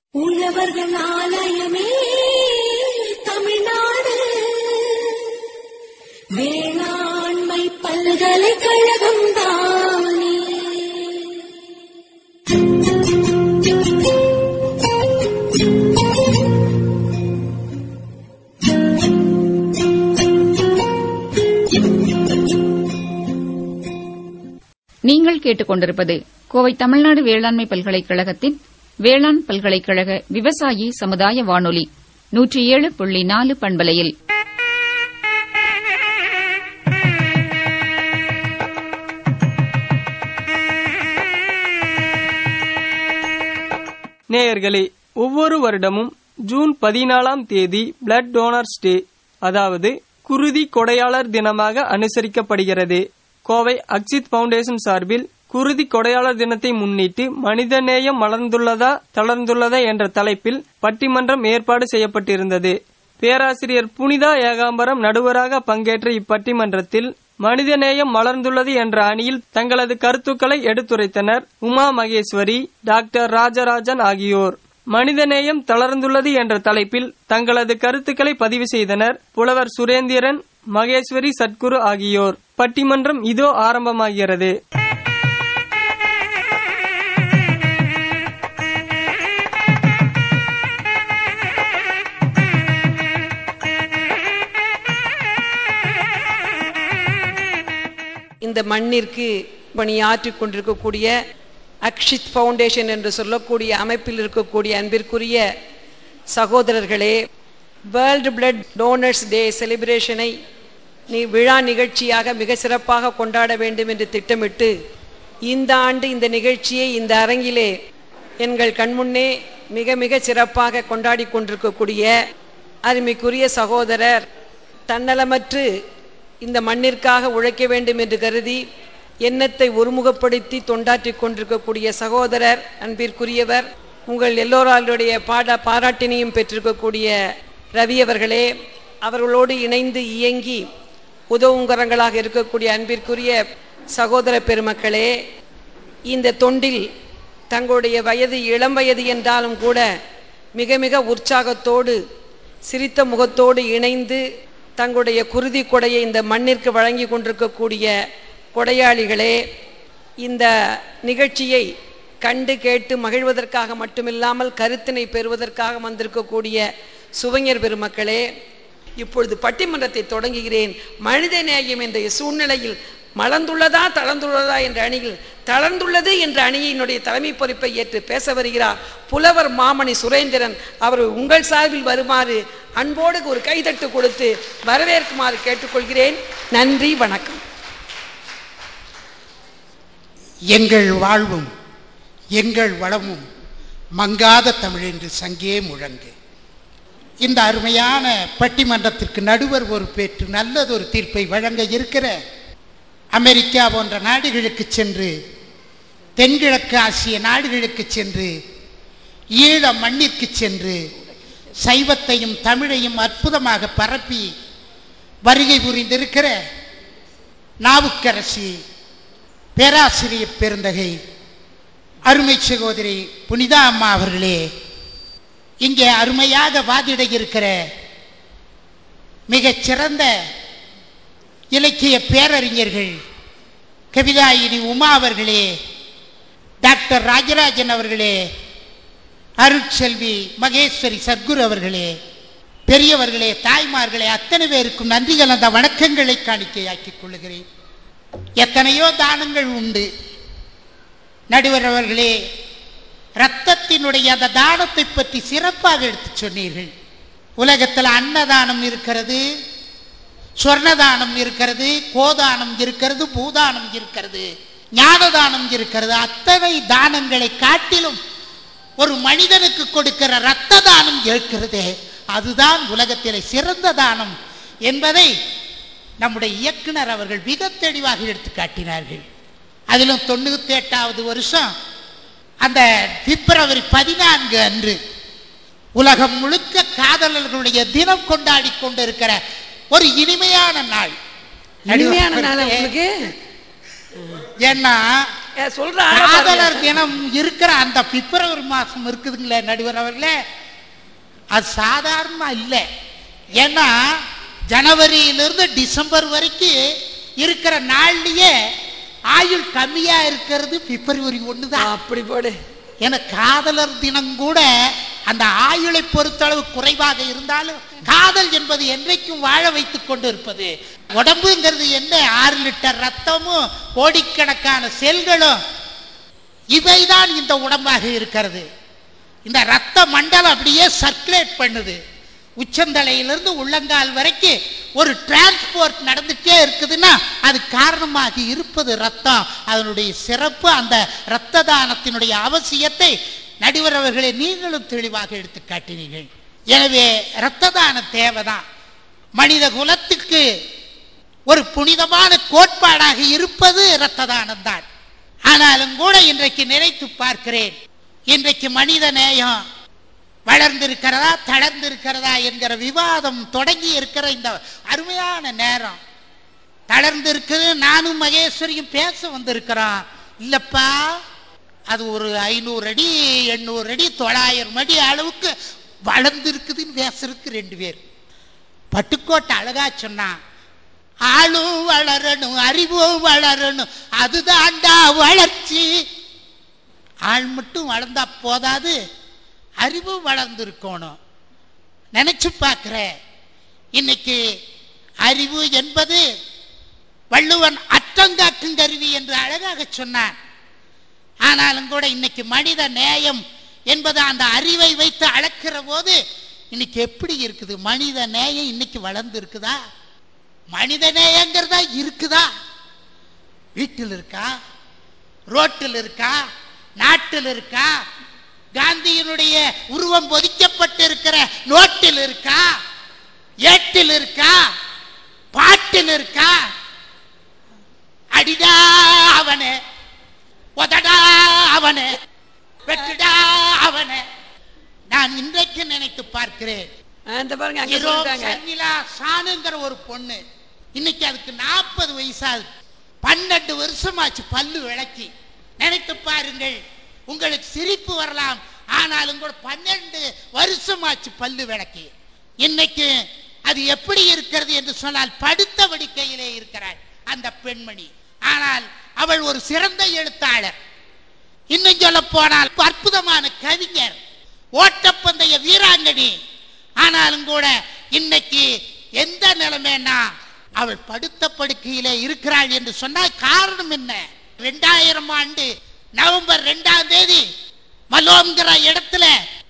உழவர்கள் ஆலயமே தமிழ்நாடு வேளாண்மை பல்கலைக்கழகம் தானே நீங்கள் கேட்டுக்கொண்டிருப்பது கோவை தமிழ்நாடு வேளாண்மை பல்கலைக்கழகத்தின் வேளாண் பல்கலைக்கழக விவசாயி சமுதாய வானொலி நூற்றி ஏழு புள்ளி நாலு பண்பலையில் நேயர்களே ஒவ்வொரு வருடமும் ஜூன் பதினாலாம் தேதி பிளட் டோனர்ஸ் டே அதாவது குருதி கொடையாளர் தினமாக அனுசரிக்கப்படுகிறது கோவை அக்சித் பவுண்டேஷன் சார்பில் குருதி கொடையாளர் தினத்தை முன்னிட்டு மனிதநேயம் மலர்ந்துள்ளதா தளர்ந்துள்ளதா என்ற தலைப்பில் பட்டிமன்றம் ஏற்பாடு செய்யப்பட்டிருந்தது பேராசிரியர் புனிதா ஏகாம்பரம் நடுவராக பங்கேற்ற இப்பட்டிமன்றத்தில் மனிதநேயம் மலர்ந்துள்ளது என்ற அணியில் தங்களது கருத்துக்களை எடுத்துரைத்தனர் உமா மகேஸ்வரி டாக்டர் ராஜராஜன் ஆகியோர் மனிதநேயம் தளர்ந்துள்ளது என்ற தலைப்பில் தங்களது கருத்துக்களை பதிவு செய்தனர் புலவர் சுரேந்திரன் மகேஸ்வரி சத்குரு ஆகியோர் பட்டிமன்றம் இதோ ஆரம்பமாகிறது இந்த மண்ணிற்கு பணியாற்றிக் கொண்டிருக்கக்கூடிய அக்ஷித் ஃபவுண்டேஷன் என்று சொல்லக்கூடிய அமைப்பில் இருக்கக்கூடிய அன்பிற்குரிய சகோதரர்களே வேர்ல்டு பிளட் டோனர்ஸ் டே செலிப்ரேஷனை நீ விழா நிகழ்ச்சியாக மிக சிறப்பாக கொண்டாட வேண்டும் என்று திட்டமிட்டு இந்த ஆண்டு இந்த நிகழ்ச்சியை இந்த அரங்கிலே எங்கள் கண்முன்னே மிக மிக சிறப்பாக கொண்டாடி கொண்டிருக்கக்கூடிய அருமைக்குரிய சகோதரர் தன்னலமற்று இந்த மண்ணிற்காக உழைக்க வேண்டும் என்று கருதி எண்ணத்தை ஒருமுகப்படுத்தி தொண்டாற்றிக் கொண்டிருக்கக்கூடிய சகோதரர் அன்பிற்குரியவர் உங்கள் எல்லோராளுடைய பாட பாராட்டினையும் பெற்றிருக்கக்கூடிய ரவி அவர்களே அவர்களோடு இணைந்து இயங்கி உதவுங்கரங்களாக இருக்கக்கூடிய அன்பிற்குரிய சகோதர பெருமக்களே இந்த தொண்டில் தங்களுடைய வயது இளம் வயது என்றாலும் கூட மிக மிக உற்சாகத்தோடு சிரித்த முகத்தோடு இணைந்து தங்களுடைய குருதி கொடையை இந்த மண்ணிற்கு வழங்கி கொண்டிருக்கக்கூடிய கொடையாளிகளே இந்த நிகழ்ச்சியை கண்டு கேட்டு மகிழ்வதற்காக மட்டுமில்லாமல் கருத்தினை பெறுவதற்காக வந்திருக்கக்கூடிய சுவைஞர் பெருமக்களே இப்பொழுது பட்டிமன்றத்தை தொடங்குகிறேன் மனித நேயம் என்ற சூழ்நிலையில் மலர்ந்துள்ளதா தளர்ந்துள்ளதா என்ற அணியில் தளர்ந்துள்ளது என்ற அணியினுடைய தலைமை பொறுப்பை ஏற்று பேச வருகிறார் புலவர் மாமணி சுரேந்திரன் அவர் உங்கள் சார்பில் வருமாறு அன்போடு ஒரு கைதட்டு கொடுத்து வரவேற்குமாறு கேட்டுக்கொள்கிறேன் நன்றி வணக்கம் எங்கள் வாழ்வும் எங்கள் வளமும் மங்காத தமிழ் என்று சங்கே முழங்கு இந்த அருமையான பட்டிமன்றத்திற்கு நடுவர் ஒரு பேற்று நல்லதொரு தீர்ப்பை வழங்க இருக்கிற அமெரிக்கா போன்ற நாடுகளுக்கு சென்று தென்கிழக்கு ஆசிய நாடுகளுக்கு சென்று ஈழ மண்ணிற்கு சென்று சைவத்தையும் தமிழையும் அற்புதமாக பரப்பி வருகை புரிந்திருக்கிற நாவுக்கரசி பேராசிரியர் பெருந்தகை அருமை சகோதரி புனிதா அம்மா அவர்களே இங்கே அருமையாக வாதிட இருக்கிற மிகச் சிறந்த இலக்கிய பேரறிஞர்கள் கவிதாயினி உமா அவர்களே டாக்டர் ராஜராஜன் அவர்களே அருட்செல்வி மகேஸ்வரி சத்குரு அவர்களே பெரியவர்களே தாய்மார்களே அத்தனை பேருக்கும் நன்றி கலந்த வணக்கங்களை காணிக்கையாக்கிக் கொள்ளுகிறேன் எத்தனையோ தானங்கள் உண்டு நடுவர் அவர்களே ரத்தத்தினுடைய அந்த தானத்தை பற்றி சிறப்பாக எடுத்து சொன்னீர்கள் உலகத்தில் அன்னதானம் இருக்கிறது சொர்ணதானம் இருக்கிறது கோதானம் இருக்கிறது பூதானம் இருக்கிறது ஞானதானம் இருக்கிறது அத்தனை தானங்களை காட்டிலும் ஒரு மனிதனுக்கு கொடுக்கிற ரத்த தானம் இருக்கிறதே அதுதான் உலகத்திலே சிறந்த தானம் என்பதை நம்முடைய இயக்குனர் அவர்கள் மிக தெளிவாக எடுத்து காட்டினார்கள் அதிலும் தொண்ணூத்தி எட்டாவது வருஷம் அந்த பிப்ரவரி பதினான்கு அன்று உலகம் முழுக்க காதலர்களுடைய தினம் கொண்டாடி கொண்டிருக்கிற ஒரு இனிமையான நாள் இனிமையான நாள் உங்களுக்கு ஏன்னா ஏ, சொல்ற ஆளை பாருங்க. காதலர் தினம் இருக்கிற அந்த பிப்ரவரி மாசம் இருக்குதுங்களே நடுவர் அவர்களே அது சாதாரணமா இல்லை ஏன்னா ஜனவரியிலிருந்து டிசம்பர் வரைக்கும் இருக்கிற நாள்லயே ஆயுள் கம்மியா இருக்கிறது பிப்ரவரி ஒன்று தான் அப்படி போடு என காதலர் தினம் கூட அந்த ஆயுளை பொறுத்தளவு குறைவாக இருந்தாலும் காதல் என்பது என்றைக்கும் வாழ வைத்துக் கொண்டு இருப்பது உடம்புங்கிறது என்ன ஆறு லிட்டர் ரத்தமும் கோடிக்கணக்கான செல்களும் இவைதான் இந்த உடம்பாக இருக்கிறது இந்த ரத்த மண்டலம் அப்படியே சர்க்குலேட் பண்ணுது உச்சந்தலையிலிருந்து உள்ளங்கால் வரைக்கும் ஒரு டிரான்ஸ்போர்ட் நடந்துட்டே இருக்குதுன்னா அது காரணமாக இருப்பது ரத்தம் அதனுடைய சிறப்பு அந்த இரத்த தானத்தினுடைய அவசியத்தை நடுவர் அவர்களே நீங்களும் தெளிவாக எடுத்து காட்டினீர்கள் எனவே இரத்த தானம் தேவைதான் மனித குலத்துக்கு ஒரு புனிதமான கோட்பாடாக இருப்பது இரத்த தானம் தான் ஆனாலும் கூட இன்றைக்கு நினைத்து பார்க்கிறேன் இன்றைக்கு மனித நேயம் வளர்ந்திருக்கிறதா தளர்ந்திருக்கிறதா என்கிற விவாதம் தொடங்கி இருக்கிற இந்த அருமையான நேரம் தளர்ந்து இருக்குது நானும் மகேஸ்வரியும் பேச வந்திருக்கிறோம் இல்லப்பா அது ஒரு ஐநூறு அடி எண்ணூறு அடி தொள்ளாயிரம் அடி அளவுக்கு வளர்ந்து இருக்குதுன்னு பேசுறதுக்கு ரெண்டு பேர் பட்டுக்கோட்டை அழகா சொன்னான் ஆளும் வளரணும் அறிவும் வளரணும் அதுதான்டா வளர்ச்சி ஆள் மட்டும் வளர்ந்தா போதாது அறிவும் வளர்ந்து இருக்கணும் நினைச்சு பார்க்கிறேன் இன்னைக்கு அறிவு என்பது வள்ளுவன் அற்றங்காக்கும் கருவி என்று அழகாக சொன்னான் ஆனாலும் கூட இன்னைக்கு மனித நேயம் என்பது அந்த அறிவை வைத்து அளக்கிற போது இன்னைக்கு எப்படி இருக்குது மனித நேயம் இன்னைக்கு வளர்ந்து இருக்குதா மனித நேயங்கிறதா இருக்குதா வீட்டில் இருக்கா ரோட்டில் இருக்கா நாட்டில் இருக்கா காந்தியினுடைய உருவம் பொதிக்கப்பட்டு இருக்கிற நோட்டில் இருக்கா ஏட்டில் இருக்கா பாட்டில் இருக்கா அடிடா அவனே உதடா அவனே வெட்டுடா அவனே நான் இன்றைக்கு நினைத்து பார்க்கிறேன் ஆ, இந்த பாருங்க அங்க ஹீரோ சொல்லிட்டாங்க சர்மிளா சானுங்கிற ஒரு பொண்ணு இன்னைக்கு அதுக்கு நாற்பது வயசாகுது பன்னெண்டு வருஷமாச்சு பல்லு விளக்கி நினைத்து பாருங்கள் உங்களுக்கு சிரிப்பு வரலாம் ஆனாலும் கூட பன்னெண்டு வருஷமாச்சு பல்லு விளக்கி இன்னைக்கு அது எப்படி இருக்கிறது என்று சொன்னால் படுத்த வடிக்கையிலே இருக்கிறாள் அந்த பெண்மணி ஆனால் அவள் ஒரு சிறந்த எழுத்தாளர் இன்னும் சொல்ல போனால் அற்புதமான கவிஞர் ஓட்டப்பந்தய வீராங்கனி ஆனாலும் கூட இன்னைக்கு எந்த நிலைமைன்னா அவள் படுத்த படுக்கையிலே இருக்கிறாள் என்று சொன்னால் காரணம் என்ன ரெண்டாயிரம் ஆண்டு நவம்பர் ரெண்டாம் தேதி மலோங்கிற இடத்துல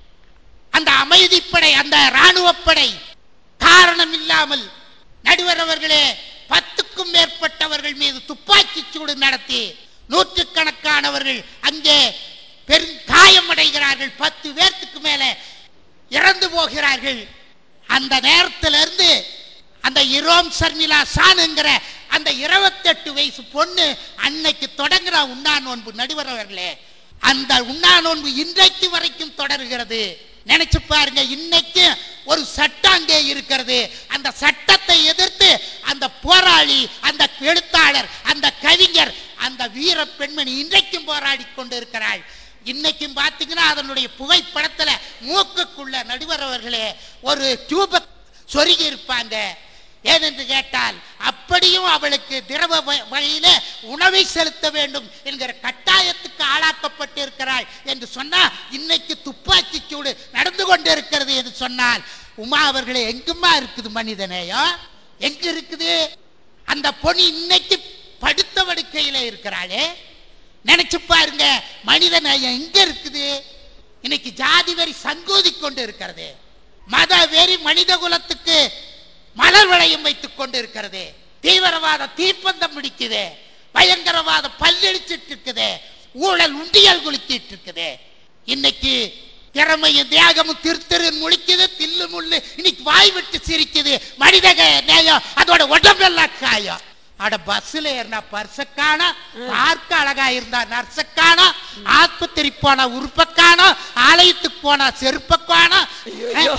அந்த அமைதிப்படை அந்த ராணுவப்படை காரணம் இல்லாமல் நடுவர் அவர்களே பத்துக்கும் மேற்பட்டவர்கள் மீது துப்பாக்கி சூடு நடத்தி நூற்றுக்கணக்கானவர்கள் அங்கே பெரும் காயமடைகிறார்கள் பத்து பேர்த்துக்கு மேலே இறந்து போகிறார்கள் அந்த நேரத்திலிருந்து அந்த இரோம் சர்மிளா சானுங்கிற அந்த இருபத்தெட்டு வயசு பொண்ணு அன்னைக்கு தொடங்குற உண்ணா நோன்பு நடுவர் அவர்களே அந்த உண்ணா நோன்பு இன்றைக்கு வரைக்கும் தொடர்கிறது நினைச்சு பாருங்க இன்னைக்கு ஒரு சட்டம் அங்கே இருக்கிறது அந்த சட்டத்தை எதிர்த்து அந்த போராளி அந்த எழுத்தாளர் அந்த கவிஞர் அந்த வீர பெண்மணி இன்றைக்கும் போராடி கொண்டு இருக்கிறாள் இன்னைக்கும் பாத்தீங்கன்னா அதனுடைய புகைப்படத்துல மூக்குக்குள்ள நடுவர் அவர்களே ஒரு டியூப சொருகி இருப்பாங்க ஏனென்று கேட்டால் அப்படியும் அவளுக்கு திரவ வ- வழியில உணவை செலுத்த வேண்டும் என்கிற கட்டாயத்துக்கு ஆளாக்கப்பட்டு இருக்கிறாள் என்று சொன்னால் இன்னைக்கு துப்பாக்கி சூடு நடந்து கொண்டு இருக்கிறது என்று சொன்னால் உமா அவர்களே எங்குமா இருக்குது மனிதநேயம் எங்க இருக்குது அந்த பொண்ணு இன்னைக்கு படுத்த படுக்கையில இருக்கிறாளே நினைச்சு பாருங்க மனித நேயம் எங்க இருக்குது இன்னைக்கு ஜாதி வரி சங்கோதி கொண்டு இருக்கிறது மத வெறி மனித குலத்துக்கு மலர் வளையம் வைத்துக் கொண்டு இருக்கிறது தீவிரவாத தீப்பந்தம் பிடிக்குது பயங்கரவாத பல்லடிச்சிட்டு இருக்குது ஊழல் உண்டியல் குலுக்கிட்டு இருக்குது இன்னைக்கு திறமையும் தியாகமும் திருத்திரு முழிக்குது தில்லு முள்ளு இன்னைக்கு வாய் விட்டு சிரிக்குது மனித க- நேயம் அதோட உடம்பெல்லாம் காயம் அட பஸ்ல ஏறினா பர்ச காணோம் பார்க்க அழகா இருந்தா நர்ச காணோம் ஆஸ்பத்திரி போனா உறுப்ப காணோம் ஆலயத்துக்கு போனா செருப்ப காணோம் ஐயோ.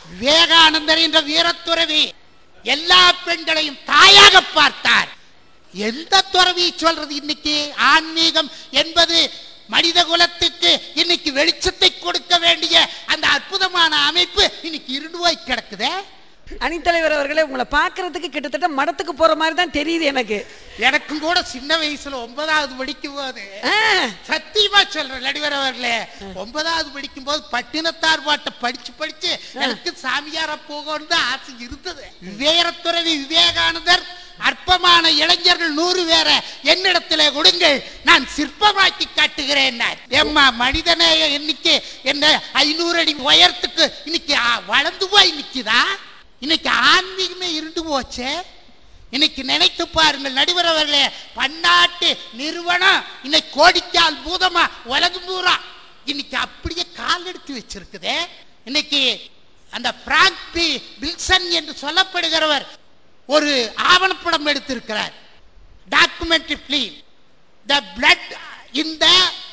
விவேகானந்தர் என்ற வீரத்துறவி எல்லா பெண்களையும் தாயாக பார்த்தார் எந்த துறவி சொல்றது இன்னைக்கு ஆன்மீகம் என்பது மனித குலத்துக்கு இன்னைக்கு வெளிச்சத்தை கொடுக்க வேண்டிய அந்த அற்புதமான அமைப்பு இன்னைக்கு இருண்டு போய் கிடக்குதே அணித்தலைவர் அவர்களே உங்களை பார்க்கறதுக்கு கிட்டத்தட்ட மடத்துக்கு போற மாதிரி தான் தெரியுது எனக்கு எனக்கும் கூட சின்ன வயசுல ஒன்பதாவது படிக்கும் போது ஆ, சத்தியமா சொல்றேன் நடிகர் அவர்களே ஒன்பதாவது படிக்கும் போது பட்டினத்தார் பாட்டை படிச்சு படிச்சு எனக்கு சாமியார போகணும்னு தான் ஆசை இருந்தது விவேகத்துறவி விவேகானந்தர் அற்பமான இளைஞர்கள் நூறு பேர என்னிடத்திலே கொடுங்கள் நான் சிற்பமாக்கி காட்டுகிறேன் எம்மா மனிதநேய எண்ணிக்கை என்ன ஐநூறு அடி உயரத்துக்கு இன்னைக்கு ஆ, வளர்ந்து போய் நிக்குதா இன்னைக்கு ஆன்மீகமே இருண்டு போச்சே இன்னைக்கு நினைத்து பாருங்கள் நடுவர் அவர்களே பன்னாட்டு நிறுவனம் இன்னைக்கு கோடிக்கால் பூதமா உலகம் பூரா இன்னைக்கு அப்படியே கால் எடுத்து வச்சிருக்குதே இன்னைக்கு அந்த பிராங்க் பி பில்சன் என்று சொல்லப்படுகிறவர் ஒரு ஆவணப்படம் எடுத்திருக்கிறார் டாக்குமெண்ட்ரி பிலிம் த பிளட் இந்த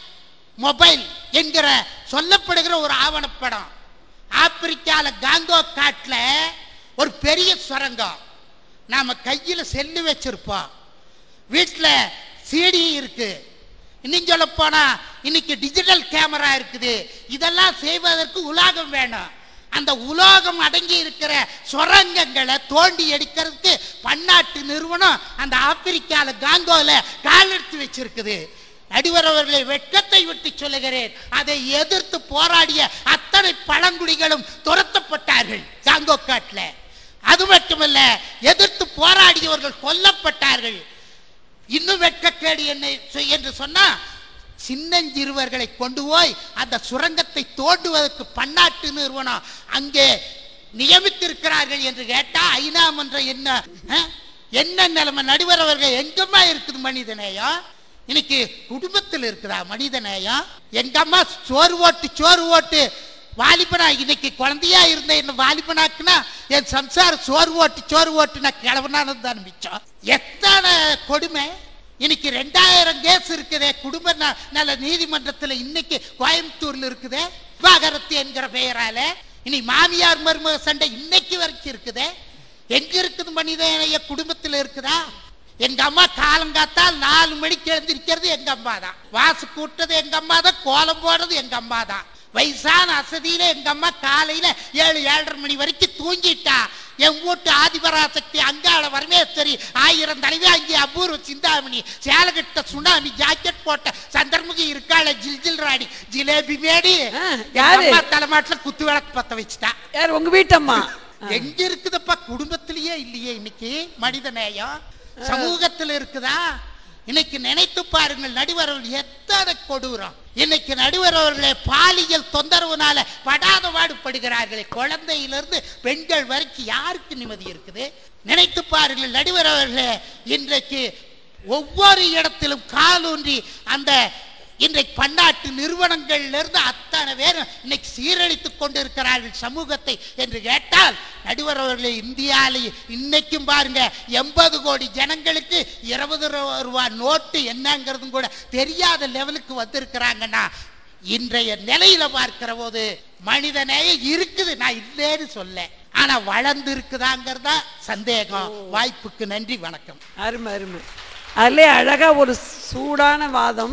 மொபைல் என்கிற சொல்லப்படுகிற ஒரு ஆவணப்படம் ஆப்பிரிக்கால காங்கோ காட்டுல ஒரு பெரிய சுரங்கம் நாம கையில செல்லு வச்சிருப்போம் வீட்டுல சிடி இருக்கு இன்னும் சொல்ல போனா இன்னைக்கு டிஜிட்டல் கேமரா இருக்குது இதெல்லாம் செய்வதற்கு உலோகம் வேணும் அந்த உலோகம் அடங்கி இருக்கிற சுரங்கங்களை தோண்டி எடுக்கிறதுக்கு பன்னாட்டு நிறுவனம் அந்த ஆப்பிரிக்கால காங்கோல கால் எடுத்து வச்சிருக்குது நடுவர் அவர்களை வெட்கத்தை விட்டு சொல்லுகிறேன் அதை எதிர்த்து போராடிய அத்தனை பழங்குடிகளும் துரத்தப்பட்டார்கள் காங்கோ காட்டுல அது மட்டுமல்ல எதிர்த்து போராடியவர்கள் கொல்லப்பட்டார்கள் இன்னும் வெட்கக்கேடு என்ன சொ- என்று சொன்னா சின்னஞ்சிறுவர்களை கொண்டு போய் அந்த சுரங்கத்தை தோண்டுவதற்கு பன்னாட்டு நிறுவனம் அங்கே நியமித்திருக்கிறார்கள் என்று கேட்டா ஐநா மன்றம் என்ன அஹ்? என்ன நிலைமை நடுவர் அவர்கள் எங்கம்மா இருக்குது மனிதநேயம் இன்னைக்கு குடும்பத்தில் இருக்குதா மனிதநேயம் எங்க அம்மா சோறு ஓட்டு சோறு ஓட்டு வாலிபனா இன்னைக்கு குழந்தையா இருந்த என்ன வாலிபனாக்குனா என் சம்சாரம் சோறு ஓட்டு சோறு ஓட்டு நான் கிளவனானது தான் மிச்சம் எத்தனை கொடுமை இன்னைக்கு ரெண்டாயிரம் கேஸ் இருக்குதே குடும்ப ந- நல நீதிமன்றத்துல இன்னைக்கு கோயம்புத்தூர்ல இருக்குதே விவாகரத்து என்கிற பெயரால இனி மாமியார் மருமக சண்டை இன்னைக்கு வரைக்கும் இருக்குதே எங்க இருக்குது மனிதனைய குடும்பத்துல இருக்குதா எங்க அம்மா காலங்காத்தால் நாலு மணிக்கு எழுந்திருக்கிறது எங்க அம்மா தான் வாசு கூட்டது எங்க அம்மா தான் கோலம் போடுறது எங்க அம்மா தான் வயசான அசதியில எங்க அம்மா காலையில ஏழு ஏழரை மணி வரைக்கும் தூங்கிட்டா என் வீட்டு ஆதிபராசக்தி அங்காள வரமேஸ்வரி ஆயிரம் தலைவி அங்கே அபூர்வ சிந்தாமணி சேலகட்ட சுனாமி ஜாக்கெட் போட்ட சந்திரமுகி இருக்காள ஜில் ஜில் ராணி ஜிலேபி மேடி ஆ, யாரு? எங்க அம்மா தலைமாட்டுல குத்து விளக்கு பத்த வச்சுட்டா யார் உங்க வீட்டம்மா எங்க இருக்குதப்பா குடும்பத்திலேயே இல்லையே இன்னைக்கு மனித நேயம் சமூகத்தில் இருக்குதா இன்னைக்கு நினைத்து பாருங்கள் நடுவர்கள் எத்தனை கொடூரம் இன்னைக்கு நடுவரவர்களே பாலியல் தொந்தரவுனால படாத பாடுபடுகிறார்களே குழந்தையிலிருந்து பெண்கள் வரைக்கும் யாருக்கு நிம்மதி இருக்குது நினைத்து பாருங்கள் நடுவரவர்களே இன்றைக்கு ஒவ்வொரு இடத்திலும் காலூன்றி அந்த இன்றைக்கு பன்னாட்டு நிறுவனங்கள்ல இருந்து அத்தனை பேரும் இன்னைக்கு சீரழித்துக் கொண்டிருக்கிறார்கள் சமூகத்தை என்று கேட்டால் நடுவர் அவர்களே இந்தியாவிலே இன்னைக்கும் பாருங்க எண்பது கோடி ஜனங்களுக்கு இருபது ரூபாய் நோட்டு என்னங்கிறதும் கூட தெரியாத லெவலுக்கு வந்திருக்கிறாங்கன்னா இன்றைய நிலையில பார்க்கிற போது மனிதநேய இருக்குது நான் இல்லைன்னு சொல்ல ஆனா வளர்ந்து இருக்குதாங்கிறதா சந்தேகம் வாய்ப்புக்கு நன்றி வணக்கம் அருமை அருமை அதிலே அழகா ஒரு சூடான வாதம்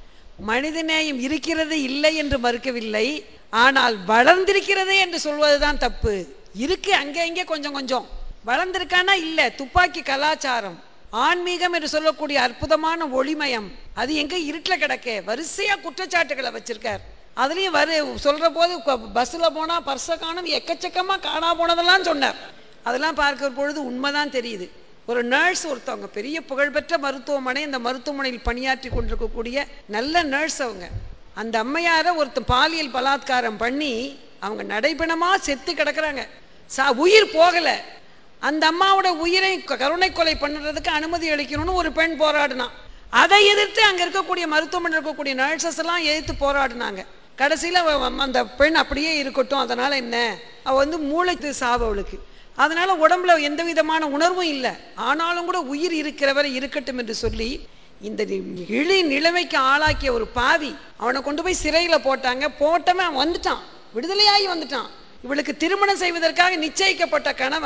மனிதநேயம் இருக்கிறது இல்லை என்று மறுக்கவில்லை ஆனால் வளர்ந்திருக்கிறதே என்று சொல்வதுதான் தப்பு இருக்கு அங்கே இங்கே கொஞ்சம் கொஞ்சம் வளர்ந்திருக்கானா இல்ல துப்பாக்கி கலாச்சாரம் ஆன்மீகம் என்று சொல்லக்கூடிய அற்புதமான ஒளிமயம் அது எங்க இருட்டுல கிடக்க வரிசையா குற்றச்சாட்டுகளை வச்சிருக்கார் அதுலயும் வரு சொல்ற போது க- பஸ்ல போனா பர்ஸ காணும் எக்கச்சக்கமா காணா போனதெல்லாம் சொன்னார் அதெல்லாம் பார்க்கிற பொழுது உண்மைதான் தெரியுது ஒரு நர்ஸ் ஒருத்தவங்க பெரிய புகழ்பெற்ற மருத்துவமனை இந்த மருத்துவமனையில் பணியாற்றி கொண்டிருக்கக்கூடிய நல்ல நர்ஸ் அவங்க அந்த அம்மையாரை ஒருத்தன் பாலியல் பலாத்காரம் பண்ணி அவங்க நடைபெணமா செத்து கிடக்குறாங்க சா உயிர் போகல அந்த அம்மாவோட உயிரை க- கருணை கொலை பண்ணுறதுக்கு அனுமதி அளிக்கணும்னு ஒரு பெண் போராடினான் அதை எதிர்த்து அங்க இருக்கக்கூடிய மருத்துவமனையில் இருக்கக்கூடிய நர்சஸ் எல்லாம் எதிர்த்து போராடினாங்க கடைசியில அவ- அவ- அந்த பெண் அப்படியே இருக்கட்டும் அதனால என்ன அவ வந்து மூளைத்து சாவு அவளுக்கு அதனால உடம்புல எந்த விதமான உணர்வும் இல்லை ஆனாலும் கூட உயிர் இருக்கிறவரை இருக்கட்டும் என்று சொல்லி இந்த நி- இழி நிலைமைக்கு ஆளாக்கிய ஒரு பாவி அவனை கொண்டு போய் சிறையில போட்டாங்க போட்டவன் அவன் வந்துட்டான் விடுதலையாகி வந்துட்டான் இவளுக்கு திருமணம் செய்வதற்காக நிச்சயிக்கப்பட்ட கணவன்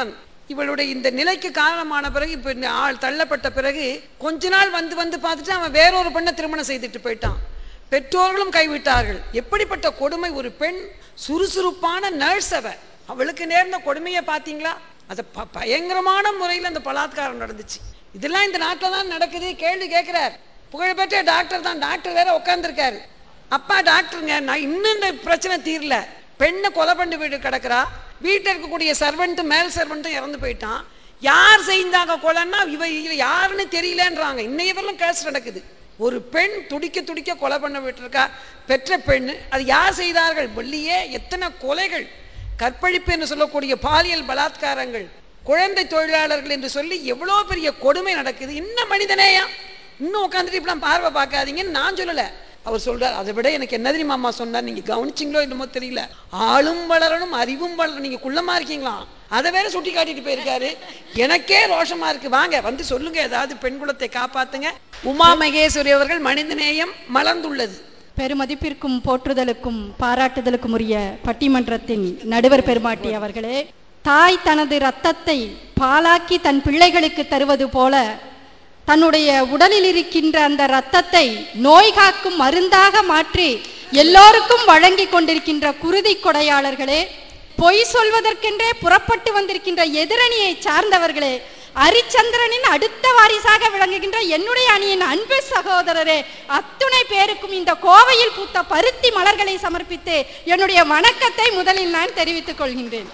இவளுடைய இந்த நிலைக்கு காரணமான பிறகு இப்ப இந்த ஆள் தள்ளப்பட்ட பிறகு கொஞ்ச நாள் வந்து வந்து பார்த்துட்டு அவன் வேறொரு பெண்ணை திருமணம் செய்துட்டு போயிட்டான் பெற்றோர்களும் கைவிட்டார்கள் எப்படிப்பட்ட கொடுமை ஒரு பெண் சுறுசுறுப்பான நர்ஸ் அவ அவளுக்கு நேர்ந்த கொடுமையை பார்த்தீங்களா அது ப- பயங்கரமான முறையில் அந்த பலாத்காரம் நடந்துச்சு இதெல்லாம் இந்த நாட்டில் தான் நடக்குது கேள்வி கேட்கிறார் புகழ்பெற்ற டாக்டர் தான் டாக்டர் வேற உட்காந்துருக்காரு அப்பா டாக்டருங்க நான் இன்னும் இந்த பிரச்சனை தீரல பெண்ணை கொலை பண்ணி வீடு கிடக்குறா வீட்டில் இருக்கக்கூடிய சர்வெண்ட்டும் மேல் சர்வெண்ட்டும் இறந்து போயிட்டான் யார் செய்தாங்க கொலைன்னா இவ இவ யாருன்னு தெரியலன்றாங்க இன்னைய வரலும் கேஸ் நடக்குது ஒரு பெண் துடிக்க துடிக்க கொலை பண்ண விட்டுருக்கா பெற்ற பெண் அது யார் செய்தார்கள் வெள்ளியே எத்தனை கொலைகள் கற்பழிப்பு என்று சொல்லக்கூடிய பாலியல் பலாத்காரங்கள் குழந்தை தொழிலாளர்கள் என்று சொல்லி எவ்வளோ பெரிய கொடுமை நடக்குது இன்னும் மனிதனேயா இன்னும் உட்காந்துட்டு இப்படிலாம் பார்வை பார்க்காதீங்கன்னு நான் சொல்லலை அவர் சொல்றார் அதை விட எனக்கு என்ன தெரியுமா அம்மா சொன்னார் நீங்க கவனிச்சிங்களோ என்னமோ தெரியல ஆளும் வளரணும் அறிவும் வளரணும் நீங்க குள்ளமா இருக்கீங்களா அதை வேற சுட்டி காட்டிட்டு போயிருக்காரு எனக்கே ரோஷமா இருக்கு வாங்க வந்து சொல்லுங்க ஏதாவது பெண் குலத்தை காப்பாத்துங்க உமா மகேஸ்வரி அவர்கள் மனிதநேயம் மலர்ந்துள்ளது பெருமதிப்பிற்கும் போற்றுதலுக்கும் பாராட்டுதலுக்கும் உரிய பட்டிமன்றத்தின் நடுவர் பெருமாட்டி அவர்களே தாய் தனது இரத்தத்தை பாலாக்கி தன் பிள்ளைகளுக்கு தருவது போல தன்னுடைய உடலில் இருக்கின்ற அந்த இரத்தத்தை நோய் காக்கும் மருந்தாக மாற்றி எல்லோருக்கும் வழங்கி கொண்டிருக்கின்ற குருதி கொடையாளர்களே பொய் சொல்வதற்கென்றே புறப்பட்டு வந்திருக்கின்ற எதிரணியை சார்ந்தவர்களே அரிச்சந்திரனின் அடுத்த வாரிசாக விளங்குகின்ற என்னுடைய அணியின் அன்பு சகோதரரே அத்துணை பேருக்கும் இந்த கோவையில் பூத்த பருத்தி மலர்களை சமர்ப்பித்து என்னுடைய வணக்கத்தை முதலில் நான் தெரிவித்துக் கொள்கின்றேன்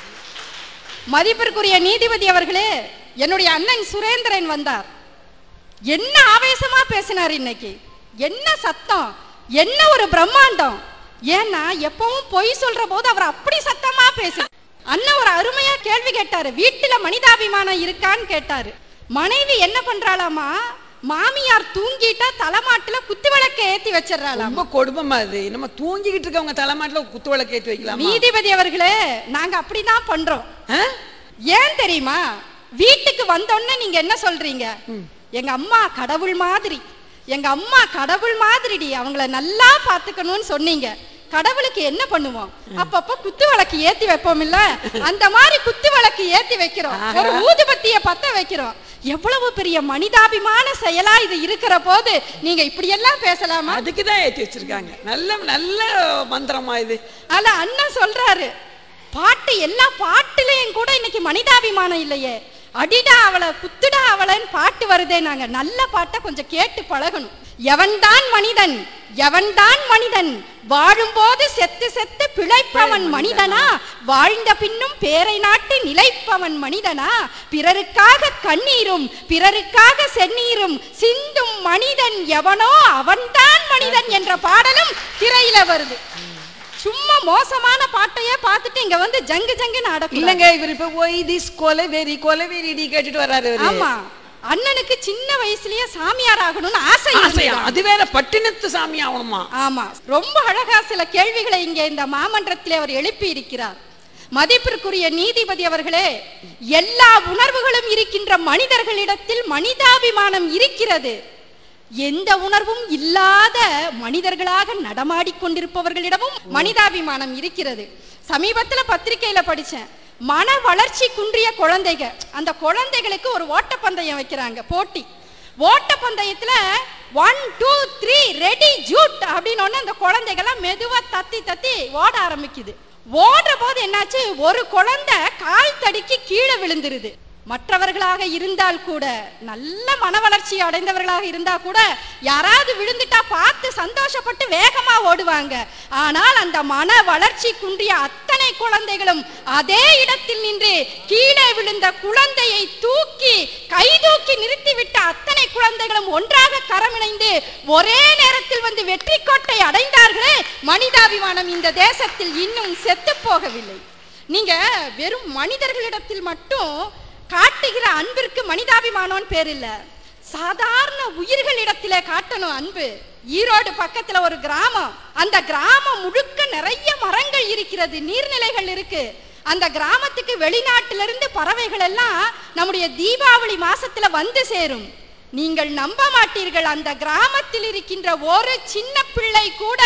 மதிப்பிற்குரிய நீதிபதி அவர்களே என்னுடைய அண்ணன் சுரேந்திரன் வந்தார் என்ன ஆவேசமா பேசினார் இன்னைக்கு என்ன சத்தம் என்ன ஒரு பிரம்மாண்டம் ஏன்னா எப்பவும் பொய் சொல்ற போது அவர் அப்படி சத்தமா பேசு அண்ணன் ஒரு அருமையா கேள்வி கேட்டாரு வீட்டுல மனிதாபிமானம் இருக்கான்னு கேட்டாரு மனைவி என்ன பண்றாளாமா மாமியார் தூங்கிட்டா தலைமாட்டுல குத்து விளக்க ஏத்தி வச்சிடறாளாம் ரொம்ப கொடுமைமா இது நம்ம தூங்கிக்கிட்டு இருக்கவங்க தலைமாட்டில் குத்து விளக்கு ஏற்றி வைக்கலாம் நீதிபதி அவர்களே நாங்க அப்படிதான் பண்றோம் ஏன் தெரியுமா வீட்டுக்கு வந்தோடனே நீங்க என்ன சொல்றீங்க எங்க அம்மா கடவுள் மாதிரி எங்க அம்மா கடவுள் மாதிரிடி அவங்கள நல்லா பாத்துக்கணும்னு சொன்னீங்க கடவுளுக்கு என்ன பண்ணுவோம் அப்பப்ப குத்து விளக்கு ஏத்தி வைப்போம் இல்ல அந்த மாதிரி குத்து விளக்கு ஏத்தி வைக்கிறோம் ஒரு ஊதுபத்திய பத்த வைக்கிறோம் எவ்வளவு பெரிய மனிதாபிமான செயலா இது இருக்கிற போது நீங்க இப்படி எல்லாம் பேசலாமா அதுக்கு தான் ஏற்றி வச்சிருக்காங்க நல்ல நல்ல மந்திரமா இது ஆனா அண்ணன் சொல்றாரு பாட்டு எல்லா பாட்டுலயும் கூட இன்னைக்கு மனிதாபிமானம் இல்லையே அடிடா அவளை குத்துடா அவளைன்னு பாட்டு வருதே நாங்க நல்ல பாட்டை கொஞ்சம் கேட்டு பழகணும் எவன்தான் மனிதன் எவன்தான் மனிதன் வாழும்போது செத்து செத்து பிழைப்பவன் மனிதனா வாழ்ந்த பின்னும் பேரை நாட்டு நிலைப்பவன் மனிதனா பிறருக்காக கண்ணீரும் பிறருக்காக செந்நீரும் சிந்தும் மனிதன் எவனோ அவன்தான் மனிதன் என்ற பாடலும் திரையில வருது சும்மா மோசமான பாட்டையே பார்த்துட்டு இங்க வந்து ஜங்கு ஜங்குன்னு ஆடக்கூடாது இல்லைங்க இவர் இப்ப போய் திஸ் கொலை வெறி கொலை வெறிடி கேட்டுட்டு வர்றாரு இவரு. ஆமா அண்ணனுக்கு சின்ன வயசுலயே சாமியார் ஆகணும்னு ஆசை ஆசையா இருந்ததாம். அது வேற பட்டினத்து சாமி ஆகணுமா ஆமா ரொம்ப அழகா சில கேள்விகளை இங்கே இந்த மாமன்றத்திலே அவர் எழுப்பி இருக்கிறார் மதிப்பிற்குரிய நீதிபதி அவர்களே எல்லா உணர்வுகளும் இருக்கின்ற மனிதர்களிடத்தில் மனிதாபிமானம் இருக்கிறது எந்த உணர்வும் இல்லாத மனிதர்களாக நடமாடிக் கொண்டிருப்பவர்களிடமும் மனிதாபிமானம் இருக்கிறது சமீபத்துல பத்திரிக்கையில படிச்சேன் மன வளர்ச்சி குன்றிய குழந்தைங்க அந்த குழந்தைகளுக்கு ஒரு ஓட்டப்பந்தயம் வைக்கிறாங்க போட்டி ஓட்டப்பந்தயத்துல ஒன் டூ த்ரீ ரெடி ஜூட் அப்படின்னு ஒண்ணு அந்த குழந்தைகள்லாம் மெதுவா தத்தி தத்தி ஓட ஆரம்பிக்குது ஓடுற போது என்னாச்சு ஒரு குழந்தை கால் தடுக்கி கீழே விழுந்துருது மற்றவர்களாக இருந்தால் கூட நல்ல மன வளர்ச்சி அடைந்தவர்களாக இருந்தா கூட யாராவது விழுந்துட்டா பார்த்து சந்தோஷப்பட்டு வேகமா ஓடுவாங்க ஆனால் அந்த மன வளர்ச்சி குன்றிய அத்தனை குழந்தைகளும் அதே இடத்தில் நின்று கீழே விழுந்த குழந்தையை தூக்கி கை தூக்கி நிறுத்திவிட்ட அத்தனை குழந்தைகளும் ஒன்றாக கரமிணைந்து ஒரே நேரத்தில் வந்து வெற்றி கோட்டை அடைந்தார்களே மனிதாபிமானம் இந்த தேசத்தில் இன்னும் செத்து போகவில்லை நீங்க வெறும் மனிதர்களிடத்தில் மட்டும் காட்டுகிற அன்பிற்கு மனிதாபிமானம்னு பேர் இல்ல சாதாரண உயிர்களிடத்திலே காட்டணும் அன்பு ஈரோடு பக்கத்துல ஒரு கிராமம் அந்த கிராமம் முழுக்க நிறைய மரங்கள் இருக்கிறது நீர்நிலைகள் இருக்கு அந்த கிராமத்துக்கு வெளிநாட்டிலிருந்து பறவைகள் எல்லாம் நம்முடைய தீபாவளி மாசத்துல வந்து சேரும் நீங்கள் நம்ப மாட்டீர்கள் அந்த கிராமத்தில் இருக்கின்ற ஒரு சின்ன பிள்ளை கூட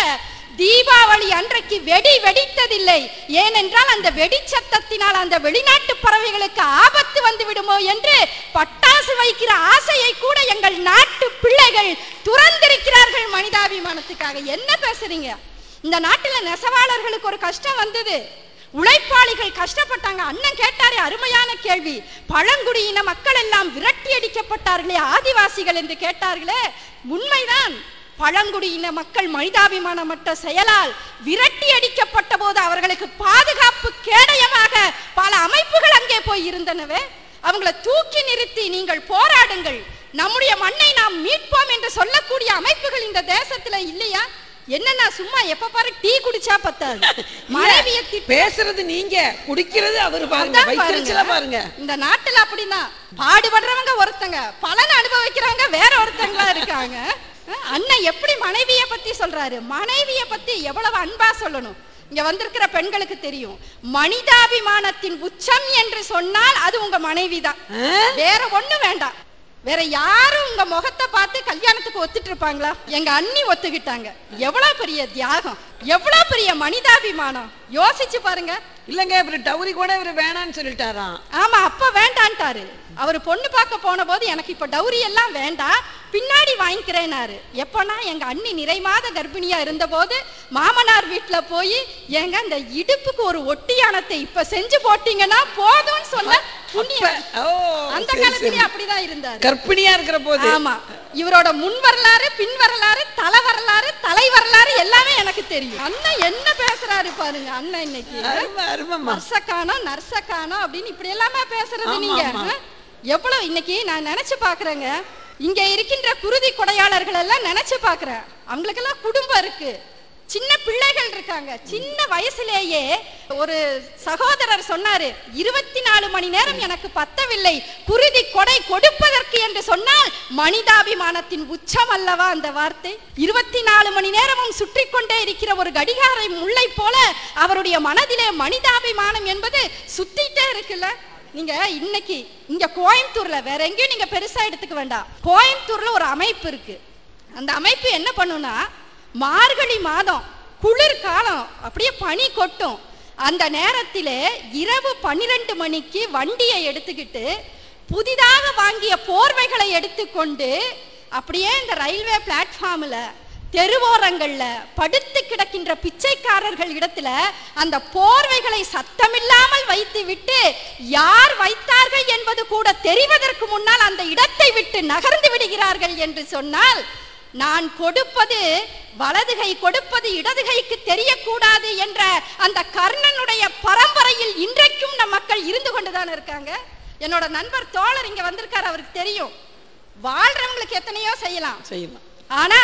தீபாவளி அன்றைக்கு வெடி வெடித்ததில்லை ஏனென்றால் அந்த வெடிச்சத்தத்தினால் அந்த வெளிநாட்டு பறவைகளுக்கு ஆபத்து வந்து விடுமோ என்று பட்டாசு வைக்கிற ஆசையை கூட எங்கள் நாட்டு பிள்ளைகள் துறந்திருக்கிறார்கள் மனிதாபிமானத்துக்காக என்ன பேசுறீங்க இந்த நாட்டுல நெசவாளர்களுக்கு ஒரு கஷ்டம் வந்தது உழைப்பாளிகள் கஷ்டப்பட்டாங்க அண்ணன் கேட்டாரே அருமையான கேள்வி பழங்குடியின மக்கள் எல்லாம் விரட்டி அடிக்கப்பட்டார்களே ஆதிவாசிகள் என்று கேட்டார்களே உண்மைதான் பழங்குடியின மக்கள் மனிதாபிமானமற்ற செயலால் விரட்டி அடிக்கப்பட்ட போது அவர்களுக்கு பாதுகாப்பு கேடயமாக பல அமைப்புகள் அங்கே போய் இருந்தனவே அவங்கள தூக்கி நிறுத்தி நீங்கள் போராடுங்கள் நம்முடைய மண்ணை நாம் மீட்போம் என்று சொல்லக்கூடிய அமைப்புகள் இந்த தேசத்துல இல்லையா என்னன்னா சும்மா எப்ப பாரு டீ குடிச்சா பத்தாது மனைவிய திட்ட பேசுறது நீங்க குடிக்கிறது அவரு பாருங்க அதான் வைத்தறிச்சல பாருங்க இந்த நாட்டுல அப்படிதான் பாடுபடுறவங்க ஒருத்தங்க பலன் அனுபவிக்கிறவங்க வேற ஒருத்தங்களா இருக்காங்க அஹ் அண்ணன் எப்படி மனைவிய பத்தி சொல்றாரு மனைவிய பத்தி எவ்வளவு அன்பா சொல்லணும் இங்க வந்திருக்கிற பெண்களுக்கு தெரியும் மனிதாபிமானத்தின் உச்சம் என்று சொன்னால் அது உங்க மனைவி தான் வேற ஒண்ணு வேண்டாம் வேற யாரும் உங்க முகத்தை பார்த்து கல்யாணத்துக்கு ஒத்துட்டு இருப்பாங்களா எங்க அண்ணி ஒத்துக்கிட்டாங்க எவ்வளவு பெரிய தியாகம் எவ்வளவு பெரிய மனிதாபிமானம் யோசிச்சு பாருங்க இல்லங்க இவரு டவுரி கூட இவரு வேணாம்னு சொல்லிட்டாராம் ஆமா அப்ப வேண்டான்ட்டாரு அவர் பொண்ணு பார்க்க போன போது எனக்கு இப்ப டௌரி எல்லாம் வேண்டாம் பின்னாடி வாங்கிக்கிறேனாரு எப்பனா எங்க அண்ணி நிறை மாத கர்ப்பிணியா இருந்தபோது மாமனார் வீட்டுல போய் ஏங்க இந்த இடுப்புக்கு ஒரு ஒட்டியானத்தை இப்ப செஞ்சு போட்டீங்கன்னா போதும்னு சொன்ன புண்ணியம் ஓ அந்த சரி, காலத்திலே சரி. அப்படிதான் இருந்தாரு கர்ப்பிணியா இருக்கிற போது ஆமா இவரோட முன் வரலாறு பின் வரலாறு தலை வரலாறு தலை வரலாறு எல்லாமே எனக்கு தெரியும் அண்ணன் என்ன பேசுறாரு பாருங்க அண்ணன் இன்னைக்கு அருமை அருமைம்மா நர்ஸ காணோம் நர்ஸ காணோம் அப்படின்னு இப்படி எல்லாமே பேசுறது ஆமா, நீங்க ஆமா. ஆ? எவ்வளவு இன்னைக்கு நான் நினைச்சு பாக்குறேங்க இங்க இருக்கின்ற குருதி கொடையாளர்கள் எல்லாம் நினைச்சு பாக்குறேன் அவங்களுக்கெல்லாம் குடும்பம் இருக்கு சின்ன பிள்ளைகள் இருக்காங்க சின்ன வயசுலேயே ஒரு சகோதரர் சொன்னாரு இருபத்தி நாலு மணி நேரம் எனக்கு பத்தவில்லை குருதி கொடை கொடுப்பதற்கு என்று சொன்னால் மனிதாபிமானத்தின் உச்சம் அல்லவா அந்த வார்த்தை இருபத்தி நாலு மணி நேரமும் சுற்றி கொண்டே இருக்கிற ஒரு கடிகார முல்லை போல அவருடைய மனதிலே மனிதாபிமானம் என்பது சுத்திட்டே இருக்குல்ல நீங்க இன்னைக்கு இங்க கோயம்புத்தூர்ல வேற எங்கேயும் நீங்க பெருசா எடுத்துக்க வேண்டாம் கோயம்புத்தூர்ல ஒரு அமைப்பு இருக்கு அந்த அமைப்பு என்ன பண்ணுனா மார்கழி மாதம் குளிர் காலம் அப்படியே பனி கொட்டும் அந்த நேரத்திலே இரவு பன்னிரண்டு மணிக்கு வண்டியை எடுத்துக்கிட்டு புதிதாக வாங்கிய போர்வைகளை எடுத்துக்கொண்டு அப்படியே இந்த ரயில்வே பிளாட்ஃபார்ம்ல தெருவோரங்கள்ல படுத்து கிடக்கின்ற பிச்சைக்காரர்கள் இடத்துல அந்த போர்வைகளை சத்தமில்லாமல் வைத்து விட்டு யார் வைத்தார்கள் என்பது கூட தெரிவதற்கு முன்னால் அந்த இடத்தை விட்டு நகர்ந்து விடுகிறார்கள் என்று சொன்னால் நான் கொடுப்பது வலதுகை கொடுப்பது இடதுகைக்கு தெரியக்கூடாது என்ற அந்த கர்ணனுடைய பரம்பரையில் இன்றைக்கும் நம் மக்கள் இருந்து கொண்டுதான் இருக்காங்க என்னோட நண்பர் தோழர் இங்க வந்திருக்காரு அவருக்கு தெரியும் வாழ்றவங்களுக்கு எத்தனையோ செய்யலாம் செய்யலாம் ஆனா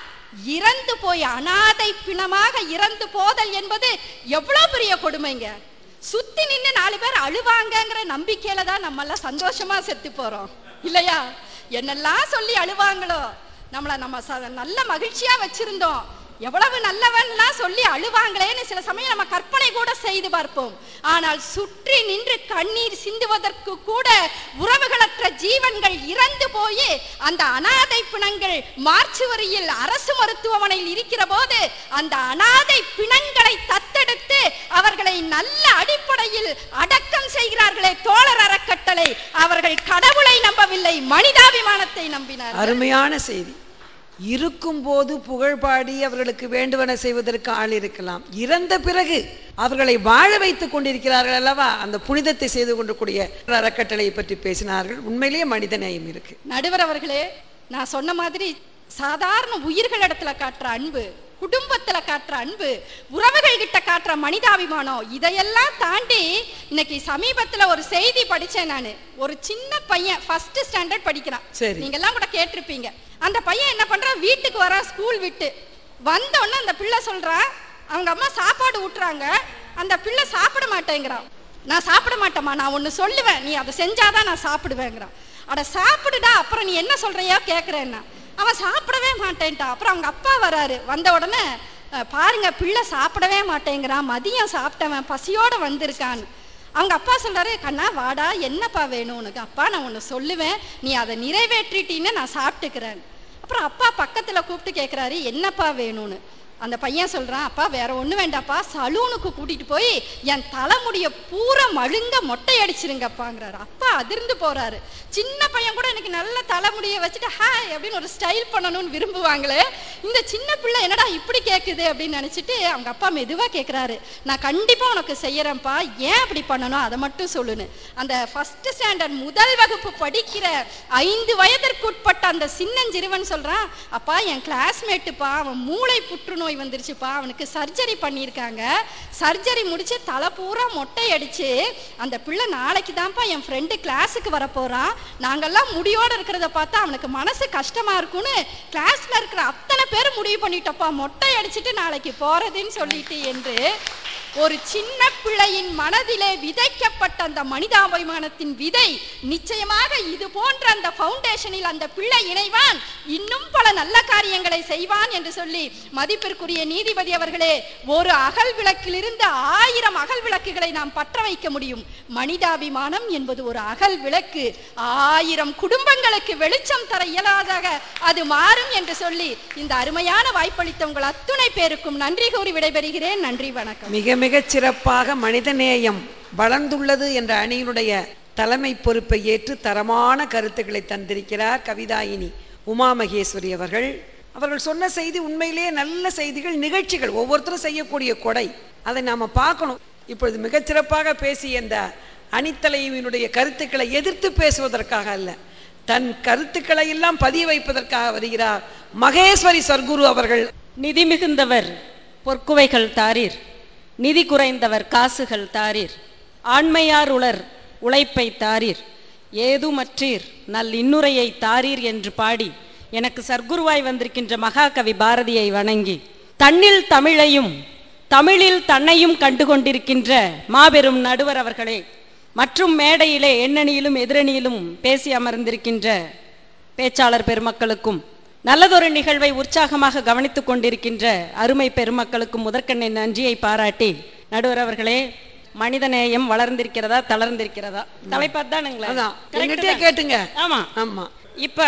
இறந்து போய் அனாதை பிணமாக இறந்து போதல் என்பது எவ்வளவு பெரிய கொடுமைங்க சுத்தி நின்னு நாலு பேர் அழுவாங்கங்கிற நம்பிக்கையில தான் நம்ம எல்லாம் சந்தோஷமா செத்து போறோம் இல்லையா என்னெல்லாம் சொல்லி அழுவாங்களோ நம்மள நம்ம ச- நல்ல மகிழ்ச்சியா வச்சிருந்தோம் எவ்வளவு நல்லவன்லாம் சொல்லி அழுவாங்களேன்னு சில சமயம் நம்ம கற்பனை கூட செய்து பார்ப்போம் ஆனால் சுற்றி நின்று கண்ணீர் சிந்துவதற்கு கூட உறவுகளற்ற ஜீவன்கள் இறந்து போய் அந்த அனாதை பிணங்கள் மார்ச்சுவரியில் அரசு மருத்துவமனையில் இருக்கிற போது அந்த அனாதை பிணங்களை தத்தெடுத்து அவர்களை நல்ல அடிப்படையில் அடக்கம் செய்கிறார்களே தோழர் அறக்கட்டளை அவர்கள் கடவுளை நம்பவில்லை மனிதாபிமானத்தை நம்பினார் அருமையான செய்தி இருக்கும்போது புகழ் பாடி அவர்களுக்கு வேண்டுவன செய்வதற்கு ஆள் இருக்கலாம் இறந்த பிறகு அவர்களை வாழ வைத்துக் கொண்டிருக்கிறார்கள் அல்லவா அந்த புனிதத்தை செய்து கொண்டிருக்கூடிய அறக்கட்டளையை பற்றி பேசினார்கள் உண்மையிலேயே மனித நேயம் இருக்கு நடுவர் அவர்களே நான் சொன்ன மாதிரி சாதாரண உயிர்கள் இடத்துல காட்டுற அன்பு குடும்பத்துல காட்டுற அன்பு உறவுகள் கிட்ட காட்டுற மனிதாபிமானம் இதையெல்லாம் தாண்டி இன்னைக்கு சமீபத்துல ஒரு செய்தி படிச்சேன் நானு ஒரு சின்ன பையன் ஃபர்ஸ்ட் ஸ்டாண்டர்ட் படிக்கிறான் சரி. நீங்க எல்லாம் கூட கேட்டிருப்பீங்க அந்த பையன் என்ன பண்றான் வீட்டுக்கு வரான் ஸ்கூல் விட்டு வந்த உடனே அந்த பிள்ளை சொல்றான் அவங்க அம்மா சாப்பாடு ஊட்டுறாங்க அந்த பிள்ளை சாப்பிட மாட்டேங்கிறான் நான் சாப்பிட மாட்டேம்மா நான் ஒன்னு சொல்லுவேன் நீ அதை செஞ்சாதான் நான் சாப்பிடுவேங்கிறான் அட சாப்பிடுடா அப்புறம் நீ என்ன சொல்றியோ கேக்குறேன்னா அவன் சாப்பிடவே மாட்டேன்ட்டான் அப்புறம் அவங்க அப்பா வராரு வந்த உடனே "அஹ், பாருங்க பிள்ளை சாப்பிடவே மாட்டேங்கிறான் மதியம் சாப்பிட்டவன் பசியோட வந்திருக்கான்னு அவங்க அப்பா சொல்றாரு கண்ணா வாடா என்னப்பா வேணும் உனக்கு அப்பா நான் ஒன்று சொல்லுவேன் நீ அதை நிறைவேற்றிட்டீன்னு நான் சாப்பிட்டுக்கிறேன் அப்புறம் அப்பா பக்கத்துல கூப்பிட்டு கேட்குறாரு என்னப்பா வேணும்னு அந்த பையன் சொல்றான் அப்பா வேற ஒண்ணு வேண்டாப்பா சலூனுக்கு கூட்டிட்டு போய் என் தலைமுடிய பூரா மழுங்க மொட்டை அடிச்சிருங்கப்பாங்கிறாரு அப்பா அதிர்ந்து போறாரு சின்ன பையன் கூட எனக்கு நல்ல தலைமுடிய வச்சுட்டு ஹாய் அப்படின்னு ஒரு ஸ்டைல் பண்ணணும்னு விரும்புவாங்களே இந்த சின்ன பிள்ளை என்னடா இப்படி கேக்குது அப்படின்னு நினைச்சிட்டு அவங்க அப்பா மெதுவா கேக்குறாரு நான் கண்டிப்பா உனக்கு செய்யறேன்ப்பா ஏன் அப்படி பண்ணணும் அதை மட்டும் சொல்லுன்னு அந்த ஃபர்ஸ்ட் ஸ்டாண்டர்ட் முதல் வகுப்பு படிக்கிற ஐந்து வயதிற்குட்பட்ட அந்த சின்னஞ்சிறுவன் சொல்றான் அப்பா என் கிளாஸ்மேட்டுப்பா அவன் மூளை புற்றுநோய் வந்துருச்சுப்பா அவனுக்கு சர்ஜரி பண்ணியிருக்காங்க சர்ஜரி முடிச்சு தலை பூரா மொட்டை அடிச்சு அந்த பிள்ளை நாளைக்கு தான்ப்பா என் ஃப்ரெண்டு கிளாஸுக்கு வர போறான் நாங்கெல்லாம் முடியோட இருக்கிறத பார்த்தா அவனுக்கு மனசு கஷ்டமா இருக்கும்னு கிளாஸ்ல இருக்கிற அத்தனை பேர் முடிவு பண்ணிட்டோப்பா மொட்டை அடிச்சிட்டு நாளைக்கு போறதுன்னு சொல்லிட்டு என்று ஒரு சின்ன பிள்ளையின் மனதிலே விதைக்கப்பட்ட அந்த மனிதாபிமானத்தின் விதை நிச்சயமாக இது போன்ற அந்த ஃபவுண்டேஷனில் அந்த பிள்ளை இணைவான் இன்னும் பல நல்ல காரியங்களை செய்வான் என்று சொல்லி மதிப்பிற்குரிய நீதிபதி அவர்களே ஒரு அகல் விளக்கிலிருந்து ஆயிரம் அகல் விளக்குகளை நாம் பற்ற வைக்க முடியும் மனிதாபிமானம் என்பது ஒரு அகல் விளக்கு ஆயிரம் குடும்பங்களுக்கு வெளிச்சம் தர இயலாதாக அது மாறும் என்று சொல்லி இந்த அருமையான வாய்ப்பளித்த உங்கள் அத்துணை பேருக்கும் நன்றி கூறி விடைபெறுகிறேன் நன்றி வணக்கம் மிக மிகச் சிறப்பாக மனிதநேயம் வளர்ந்துள்ளது என்ற அணியினுடைய தலைமை பொறுப்பை ஏற்று தரமான கருத்துக்களை தந்திருக்கிறார் கவிதாயினி உமா மகேஸ்வரி அவர்கள் அவர்கள் சொன்ன செய்தி உண்மையிலேயே நல்ல செய்திகள் நிகழ்ச்சிகள் ஒவ்வொருத்தரும் செய்யக்கூடிய கொடை அதை நாம பார்க்கணும் இப்பொழுது மிகச்சிறப்பாக பேசிய இந்த அணித்தலைவினுடைய கருத்துக்களை எதிர்த்து பேசுவதற்காக அல்ல தன் கருத்துக்களை எல்லாம் பதிய வைப்பதற்காக வருகிறார் மகேஸ்வரி சர்க்குரு அவர்கள் நிதி மிகுந்தவர் பொற்குவைகள் தாரீர் நிதி குறைந்தவர் காசுகள் தாரீர் ஆண்மையார் உளர் உழைப்பை தாரீர் ஏதுமற்றீர் நல் இன்னுரையை தாரீர் என்று பாடி எனக்கு சர்க்குருவாய் வந்திருக்கின்ற மகாகவி பாரதியை வணங்கி தன்னில் தமிழையும் தமிழில் தன்னையும் கண்டு கொண்டிருக்கின்ற மாபெரும் நடுவர் அவர்களே மற்றும் மேடையிலே எண்ணணியிலும் எதிரணியிலும் பேசி அமர்ந்திருக்கின்ற பேச்சாளர் பெருமக்களுக்கும் நல்லதொரு நிகழ்வை உற்சாகமாக கவனித்துக் கொண்டிருக்கின்ற அருமை பெருமக்களுக்கும் முதற்கண்ணை நன்றியை பாராட்டி நடுவர் அவர்களே மனிதநேயம் வளர்ந்திருக்கிறதா தளர்ந்திருக்கிறதா தலைப்பாத்தானுங்களா அதான் என்கிட்டயே கேட்டுங்க ஆமா ஆமா இப்ப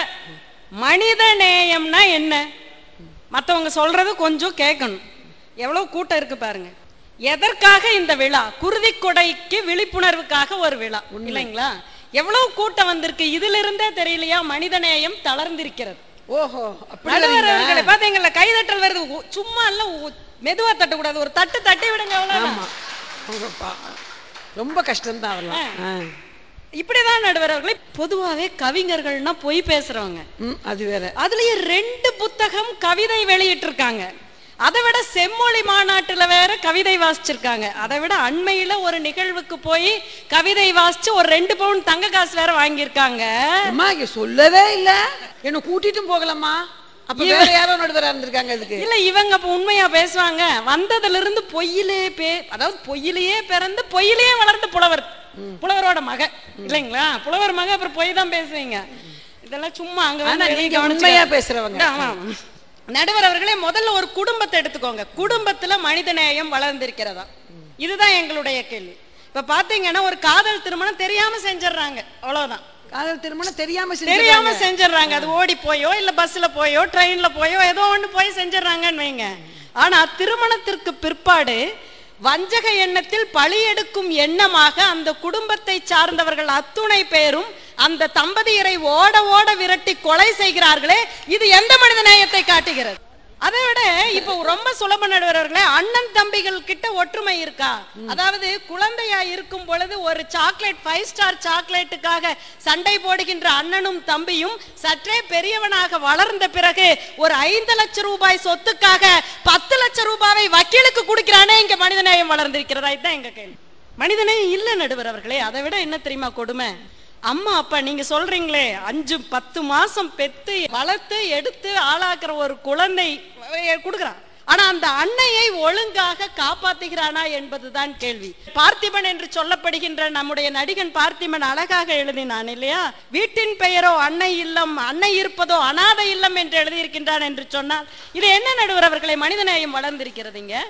மனித நேயம்னா என்ன மத்தவங்க சொல்றது கொஞ்சம் கேட்கணும் எவ்வளவு கூட்டம் இருக்கு பாருங்க எதற்காக இந்த விழா குருதி கொடைக்கு விழிப்புணர்வுக்காக ஒரு விழா இல்லைங்களா எவ்வளவு கூட்டம் வந்திருக்கு இதுல இருந்தே தெரியலையா மனித நேயம் தளர்ந்திருக்கிறது ஓஹோ அப்படி நடுவர் வரீங்களா? அவர்களே, பாத்தீங்களா கைதட்டல் வருது உ- சும்மா இல்ல உ- மெதுவா தட்டக்கூடாது ஒரு தட்டு தட்டி விடுங்க அவ்வளவுதான் ஆமா அவங்க பா- ரொம்ப கஷ்டம்தான் அவர்லாம் ஆ. இப்படிதான் நடுவர் அவர்களே பொதுவாவே கவிஞர்கள்னா பொய் பேசுறவங்க ம், அது வேற அதுலயும் ரெண்டு புத்தகம் கவிதை வெளியிட்டு இருக்காங்க அதை விட செம்மொழி மாநாட்டுல வேற கவிதை வாசிச்சிருக்காங்க அதை விட அண்மையில ஒரு நிகழ்வுக்கு போய் கவிதை வாசிச்சு ஒரு ரெண்டு பவுன் தங்க காசு வேற வாங்கியிருக்காங்க அம்மா இங்க சொல்லவே இல்ல என்ன கூட்டிட்டும் போகலாமா அப்ப வேற யாரோ நடுவரா இருந்திருக்காங்க இதுக்கு இல்ல இவங்க அப்ப உண்மையா பேசுவாங்க வந்ததுல இருந்து பொய்யிலே பே அதாவது பொய்யிலேயே பிறந்து பொய்யிலேயே வளர்ந்த புலவர் புலவரோட மக இல்லைங்களா புலவர் மக அப்புறம் பொய் தான் பேசுவீங்க இதெல்லாம் சும்மா அங்க ஆனா வந்து நீங்க வெளிய கவனிச்சுக்க- உண்மையா பேசுறவங்க. ஆமா, ஆமா. நடுவர் அவர்களே முதல்ல ஒரு குடும்பத்தை எடுத்துக்கோங்க குடும்பத்துல மனித நேயம் வளர்ந்திருக்கிறதா இதுதான் எங்களுடைய கேள்வி இப்ப பாத்தீங்கன்னா ஒரு காதல் திருமணம் தெரியாம செஞ்சிடறாங்க அவ்வளவுதான் காதல் திருமணம் தெரியாம தெரியாம செஞ்சிடறாங்க. செஞ்சிடறாங்க அது ஓடி போயோ இல்ல பஸ்ல போயோ ட்ரெயின்ல போயோ ஏதோ ஒண்ணு போய் செஞ்சிடறாங்கன்னு வைங்க ஆனா திருமணத்திற்கு பிற்பாடு வஞ்சக எண்ணத்தில் பழி எடுக்கும் எண்ணமாக அந்த குடும்பத்தை சார்ந்தவர்கள் அத்துணை பேரும் அந்த தம்பதியரை ஓட ஓட விரட்டி கொலை செய்கிறார்களே இது எந்த மனித நேயத்தை காட்டுகிறது அதை விட இப்ப ரொம்ப சுலப நடுவர்களே அண்ணன் தம்பிகள் கிட்ட ஒற்றுமை இருக்கா அதாவது குழந்தையா இருக்கும் பொழுது ஒரு சாக்லேட் ஃபைவ் ஸ்டார் சாக்லேட்டுக்காக சண்டை போடுகின்ற அண்ணனும் தம்பியும் சற்றே பெரியவனாக வளர்ந்த பிறகு ஒரு ஐந்து லட்சம் ரூபாய் சொத்துக்காக பத்து லட்சம் ரூபாவை வக்கீலுக்கு கொடுக்கிறானே இங்க மனிதநேயம் வளர்ந்திருக்கிறதா இதுதான் எங்க கேள்வி மனிதநேயம் இல்ல நடுவர் அவர்களே அதை விட என்ன தெரியுமா கொடுமை அம்மா அப்பா நீங்க சொல்றீங்களே அஞ்சு பத்து மாசம் பெத்து வளர்த்து எடுத்து ஆளாக்குற ஒரு குழந்தை அஹ், கொடுக்குறான் ஆனா அந்த அன்னையை ஒழுங்காக காப்பாத்துகிறானா என்பதுதான் கேள்வி பார்த்திபன் என்று சொல்லப்படுகின்ற நம்முடைய நடிகன் பார்த்திபன் அழகாக எழுதினான் இல்லையா வீட்டின் பெயரோ அன்னை இல்லம் அன்னை இருப்பதோ அனாதை இல்லம் என்று எழுதியிருக்கின்றான் என்று சொன்னால் இது என்ன நடுவர் அவர்களை மனிதநேயம் வளர்ந்திருக்கிறதுங்க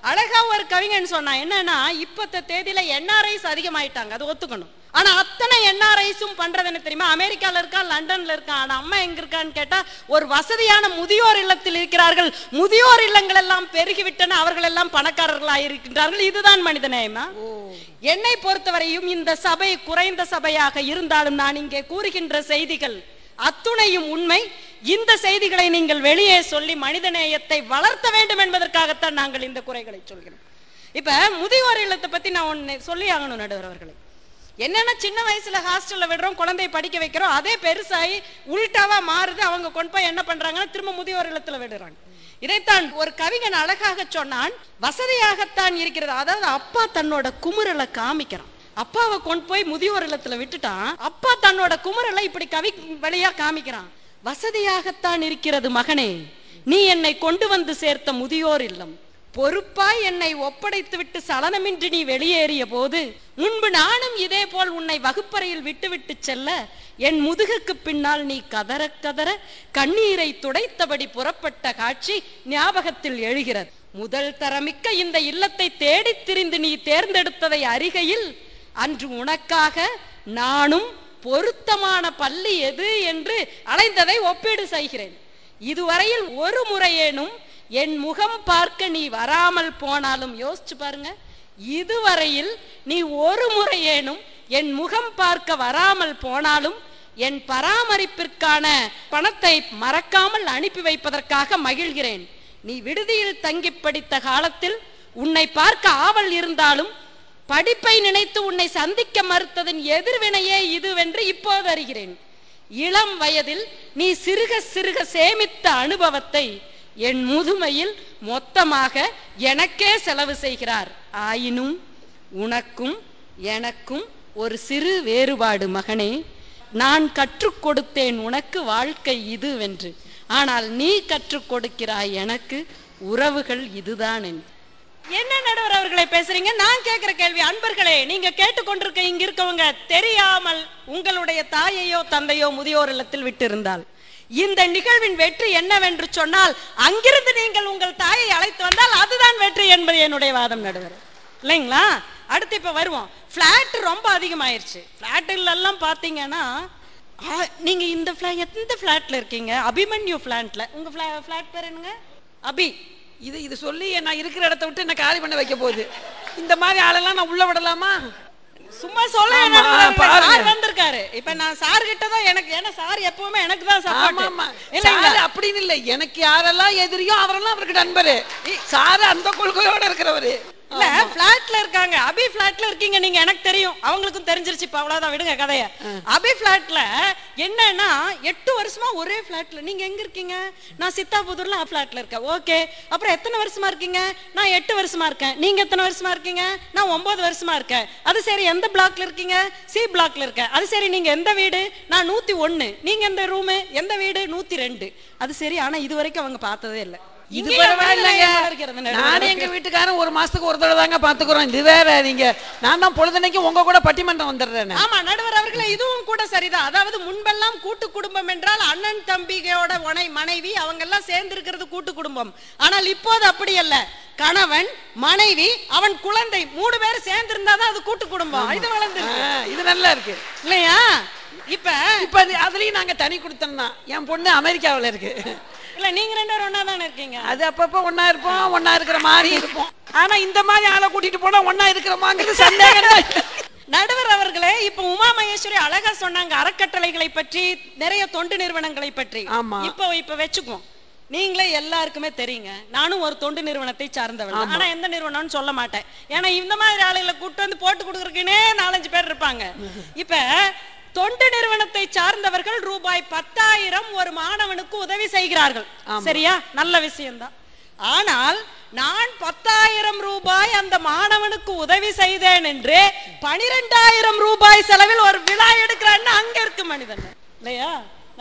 அழகா ஒரு கவிஞன் சொன்னா என்னன்னா இப்பத்த தேதியில என்ஆர்ஐஸ் அதிகமாயிட்டாங்க அது ஒத்துக்கணும் ஆனா அத்தனை என்ஆர்ஐஸும் பண்றது என்ன தெரியுமா அமெரிக்கால இருக்கா லண்டன்ல இருக்கா ஆனா அம்மா எங்க இருக்கான்னு கேட்டா ஒரு வசதியான முதியோர் இல்லத்தில் இருக்கிறார்கள் முதியோர் இல்லங்கள் எல்லாம் பெருகிவிட்டன அவர்கள் எல்லாம் பணக்காரர்களாக இருக்கின்றார்கள் இதுதான் மனித நேயமா என்னை பொறுத்தவரையும் இந்த சபை குறைந்த சபையாக இருந்தாலும் நான் இங்கே கூறுகின்ற செய்திகள் அத்துணையும் உண்மை இந்த செய்திகளை நீங்கள் வெளியே சொல்லி மனிதநேயத்தை வளர்த்த வேண்டும் என்பதற்காகத்தான் நாங்கள் இந்த குறைகளை சொல்கிறோம் இப்ப முதியோர் இல்லத்தை பத்தி நான் ஒன்னு சொல்லி ஆகணும் நடுவர் அவர்களை என்னன்னா சின்ன வயசுல ஹாஸ்டல்ல விடுறோம் குழந்தையை படிக்க வைக்கிறோம் அதே பெருசாகி உள்டாவா மாறுது அவங்க கொண்டு போய் என்ன பண்றாங்கன்னா திரும்ப முதியோர் இல்லத்துல விடுறாங்க இதைத்தான் ஒரு கவிஞன் அழகாக சொன்னான் வசதியாகத்தான் இருக்கிறது அதாவது அப்பா தன்னோட குமுறலை காமிக்கிறான் அப்பாவை கொண்டு போய் முதியோர் இல்லத்துல விட்டுட்டான் அப்பா தன்னோட குமுறலை இப்படி கவி வழியா காமிக்கிறான் வசதியாகத்தான் இருக்கிறது மகனே நீ என்னை கொண்டு வந்து சேர்த்த முதியோர் இல்லம் பொறுப்பாய் என்னை ஒப்படைத்து விட்டு சலனமின்றி நீ வெளியேறிய போது முன்பு நானும் இதே போல் உன்னை வகுப்பறையில் விட்டுவிட்டு செல்ல என் முதுகுக்கு பின்னால் நீ கதற கதற கண்ணீரை துடைத்தபடி புறப்பட்ட காட்சி ஞாபகத்தில் எழுகிறது முதல் தரமிக்க இந்த இல்லத்தை தேடித் திரிந்து நீ தேர்ந்தெடுத்ததை அறிகையில் அன்று உனக்காக நானும் பொருத்தமான பள்ளி எது என்று அலைந்ததை ஒப்பீடு செய்கிறேன் இதுவரையில் ஒரு முறையேனும் என் முகம் பார்க்க நீ வராமல் போனாலும் யோசிச்சு பாருங்க இதுவரையில் நீ ஒரு முறையேனும் என் முகம் பார்க்க வராமல் போனாலும் என் பராமரிப்பிற்கான பணத்தை மறக்காமல் அனுப்பி வைப்பதற்காக மகிழ்கிறேன் நீ விடுதியில் தங்கி படித்த காலத்தில் உன்னை பார்க்க ஆவல் இருந்தாலும் படிப்பை நினைத்து உன்னை சந்திக்க மறுத்ததன் எதிர்வினையே இதுவென்று இப்போது அறிகிறேன் இளம் வயதில் நீ சிறுக சிறுக சேமித்த அனுபவத்தை என் முதுமையில் மொத்தமாக எனக்கே செலவு செய்கிறார் ஆயினும் உனக்கும் எனக்கும் ஒரு சிறு வேறுபாடு மகனே நான் கற்றுக் கொடுத்தேன் உனக்கு வாழ்க்கை இதுவென்று ஆனால் நீ கற்றுக் கொடுக்கிறாய் எனக்கு உறவுகள் இதுதான் என்று என்ன நடுவர் அவர்களை பேசுறீங்க நான் கேட்கிற கேள்வி அன்பர்களே நீங்க கேட்டுக்கொண்டிருக்க இங்க இருக்கவங்க தெரியாமல் உங்களுடைய தாயையோ தந்தையோ முதியோர் இல்லத்தில் விட்டிருந்தால் இந்த நிகழ்வின் வெற்றி என்னவென்று சொன்னால் அங்கிருந்து நீங்கள் உங்கள் தாயை அழைத்து வந்தால் அதுதான் வெற்றி என்பது என்னுடைய வாதம் நடுவர் இல்லைங்களா அடுத்து இப்ப வருவோம் பிளாட் ரொம்ப அதிகமாயிருச்சு பிளாட்டில் எல்லாம் பாத்தீங்கன்னா ஆ, நீங்க இந்த flat- எந்த பிளாட்ல இருக்கீங்க அபிமன்யு பிளாட்ல உங்க பிளாட் பேர் என்னங்க அபி இது இது சொல்லி நான் இருக்கிற இடத்த விட்டு என்ன காலி பண்ண வைக்க போகுது இந்த மாதிரி ஆளெல்லாம் நான் உள்ள விடலாமா சும்மா சொல்ல ஆமா, பாருங்க. சார் வந்திருக்காரு இப்ப நான் சார் கிட்ட தான் எனக்கு ஏன்னா சார் எப்பவுமே எனக்கு தான் ஆமா ஆமா சப்போர்ட் சாரு அப்படின்னு இல்ல எனக்கு யாரெல்லாம் எதிரியோ அவரெல்லாம் அவருக்கு நண்பரு சாரு அந்த கொள்கையோட இருக்கிறவரு இல்ல பிளாட்ல இருக்காங்க அபி பிளாட்ல இருக்கீங்க நீங்க எனக்கு தெரியும் அவங்களுக்கும் தெரிஞ்சிருச்சு இப்ப அவ்வளவுதான் விடுங்க கதைய அபி பிளாட்ல என்னன்னா எட்டு வருஷமா ஒரே பிளாட்ல நீங்க எங்க இருக்கீங்க நான் சித்தாபுதூர்ல பிளாட்ல இருக்கேன் ஓகே அப்புறம் எத்தனை வருஷமா இருக்கீங்க நான் எட்டு வருஷமா இருக்கேன் நீங்க எத்தனை வருஷமா இருக்கீங்க நான் ஒன்பது வருஷமா இருக்கேன் அது சரி எந்த பிளாக்ல இருக்கீங்க சி பிளாக்ல இருக்கேன் அது சரி நீங்க எந்த வீடு நான் நூத்தி ஒண்ணு நீங்க எந்த ரூமு எந்த வீடு நூத்தி ரெண்டு அது சரி ஆனா இது வரைக்கும் அவங்க பார்த்ததே இல்ல இது இங்கேயே பரவாயில்லைங்க மனிதநேயம் வளர்க்கிறது நடுவுல நானும் எங்க வீட்டுக்காரன் ஒரு மாசத்துக்கு ஒரு தடவை தாங்க பாத்துக்கிறோம் இது வேற நீங்க நான் தான் பொழுதுனைக்கு உங்க கூட பட்டிமன்றம் வந்துடுறேன் ஆமா நடுவர் அவர்களே இதுவும் கூட சரிதான் அதாவது முன்பெல்லாம் கூட்டு குடும்பம் என்றால் அண்ணன் தம்பிகையோட உனை மனைவி அவங்க எல்லாம் சேர்ந்து இருக்கிறது கூட்டு குடும்பம் ஆனால் இப்போது அப்படி அல்ல கணவன் மனைவி அவன் குழந்தை மூணு பேர் சேர்ந்து இருந்தாதான் அது கூட்டு குடும்பம் இது வளர்ந்துருக்கு இது நல்லா இருக்கு இல்லையா இப்ப இப்ப அது அதுலயும் நாங்க தனி கொடுத்தோம் தான் என் பொண்ணு அமெரிக்காவுல இருக்கு இல்ல நீங்க ரெண்டு பேரும் ஒன்னா தானே இருக்கீங்க அது அப்பப்ப ஒண்ணா இருப்போம் ஒண்ணா இருக்கிற மாதிரி இருப்போம் ஆனா இந்த மாதிரி ஆளை கூட்டிட்டு போனா ஒண்ணா இருக்கிறோமாங்கிறது சந்தேகம் தான். நடுவர் அவர்களே இப்ப உமா மகேஸ்வரி அழகா சொன்னாங்க அறக்கட்டளைகளை பற்றி நிறைய தொண்டு நிறுவனங்களை பற்றி ஆமா. இப்போ இப்ப வச்சுக்குவோம் நீங்களே எல்லாருக்குமே தெரியுங்க நானும் ஒரு தொண்டு நிறுவனத்தை சார்ந்தவள் தான். ஆனா எந்த நிறுவனம்னு சொல்ல மாட்டேன் ஏன்னா இந்த மாதிரி ஆளுகளை கூட்டு வந்து போட்டு கொடுக்கறதுக்குன்னே நாலஞ்சு பேர் இருப்பாங்க இப்ப தொண்டு நிறுவனத்தை சார்ந்தவர்கள் ரூபாய் பத்தாயிரம் ஒரு மாணவனுக்கு உதவி செய்கிறார்கள் சரியா நல்ல விஷயம்தான் ஆனால் நான் பத்தாயிரம் ரூபாய் அந்த மாணவனுக்கு உதவி செய்தேன் என்று பனிரெண்டாயிரம் ரூபாய் செலவில் ஒரு விழா எடுக்கிறான்னு அங்க இருக்கு மனிதன் இல்லையா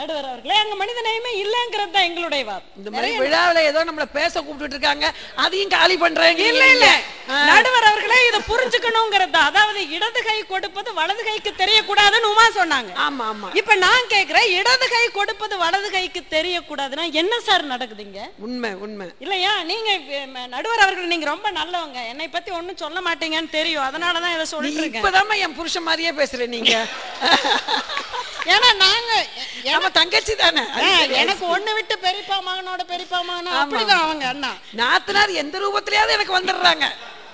நடுவர் அவர்களே அங்க மனித நேயமே இல்லங்கிறது தான் எங்களுடைய வாதம் இந்த மாதிரி விழாவில ஏதோ நம்மள பேச கூப்பிட்டு இருக்காங்க அதையும் காலி பண்றாங்க இல்ல இல்ல நடுவர் அவர்களே இத புரிஞ்சுக்கணுங்கிறது தான். அதாவது இடது கை கொடுப்பது வலது கைக்கு தெரியக்கூடாதுன்னு உமா சொன்னாங்க ஆமா ஆமா இப்ப நான் கேக்குறேன் இடது கை கொடுப்பது வலது கைக்கு தெரியக்கூடாதுன்னா என்ன சார் நடக்குதுங்க உண்மை உண்மை இல்லையா நீங்க அஹ், நடுவர் அவர்கள் நீங்க ரொம்ப நல்லவங்க என்னை பத்தி ஒண்ணும் சொல்ல மாட்டீங்கன்னு தெரியும் அதனாலதான் இதை நீ சொல்லிட்டு இருக்கேன் இப்பதாம்மா என் புருஷன் மாதிரியே பேசுற நீங்க ஏன்னா நாங்க நம்ம தங்கச்சி தானே அஹ், எனக்கு ஒண்ணு விட்டு பெரியப்பா மகனோட பெரியப்பா மகனோ அப்படிதான் அவங்க அண்ணா நாத்தனார் எந்த ரூபத்திலயாவது எனக்கு வந்துடுறாங்க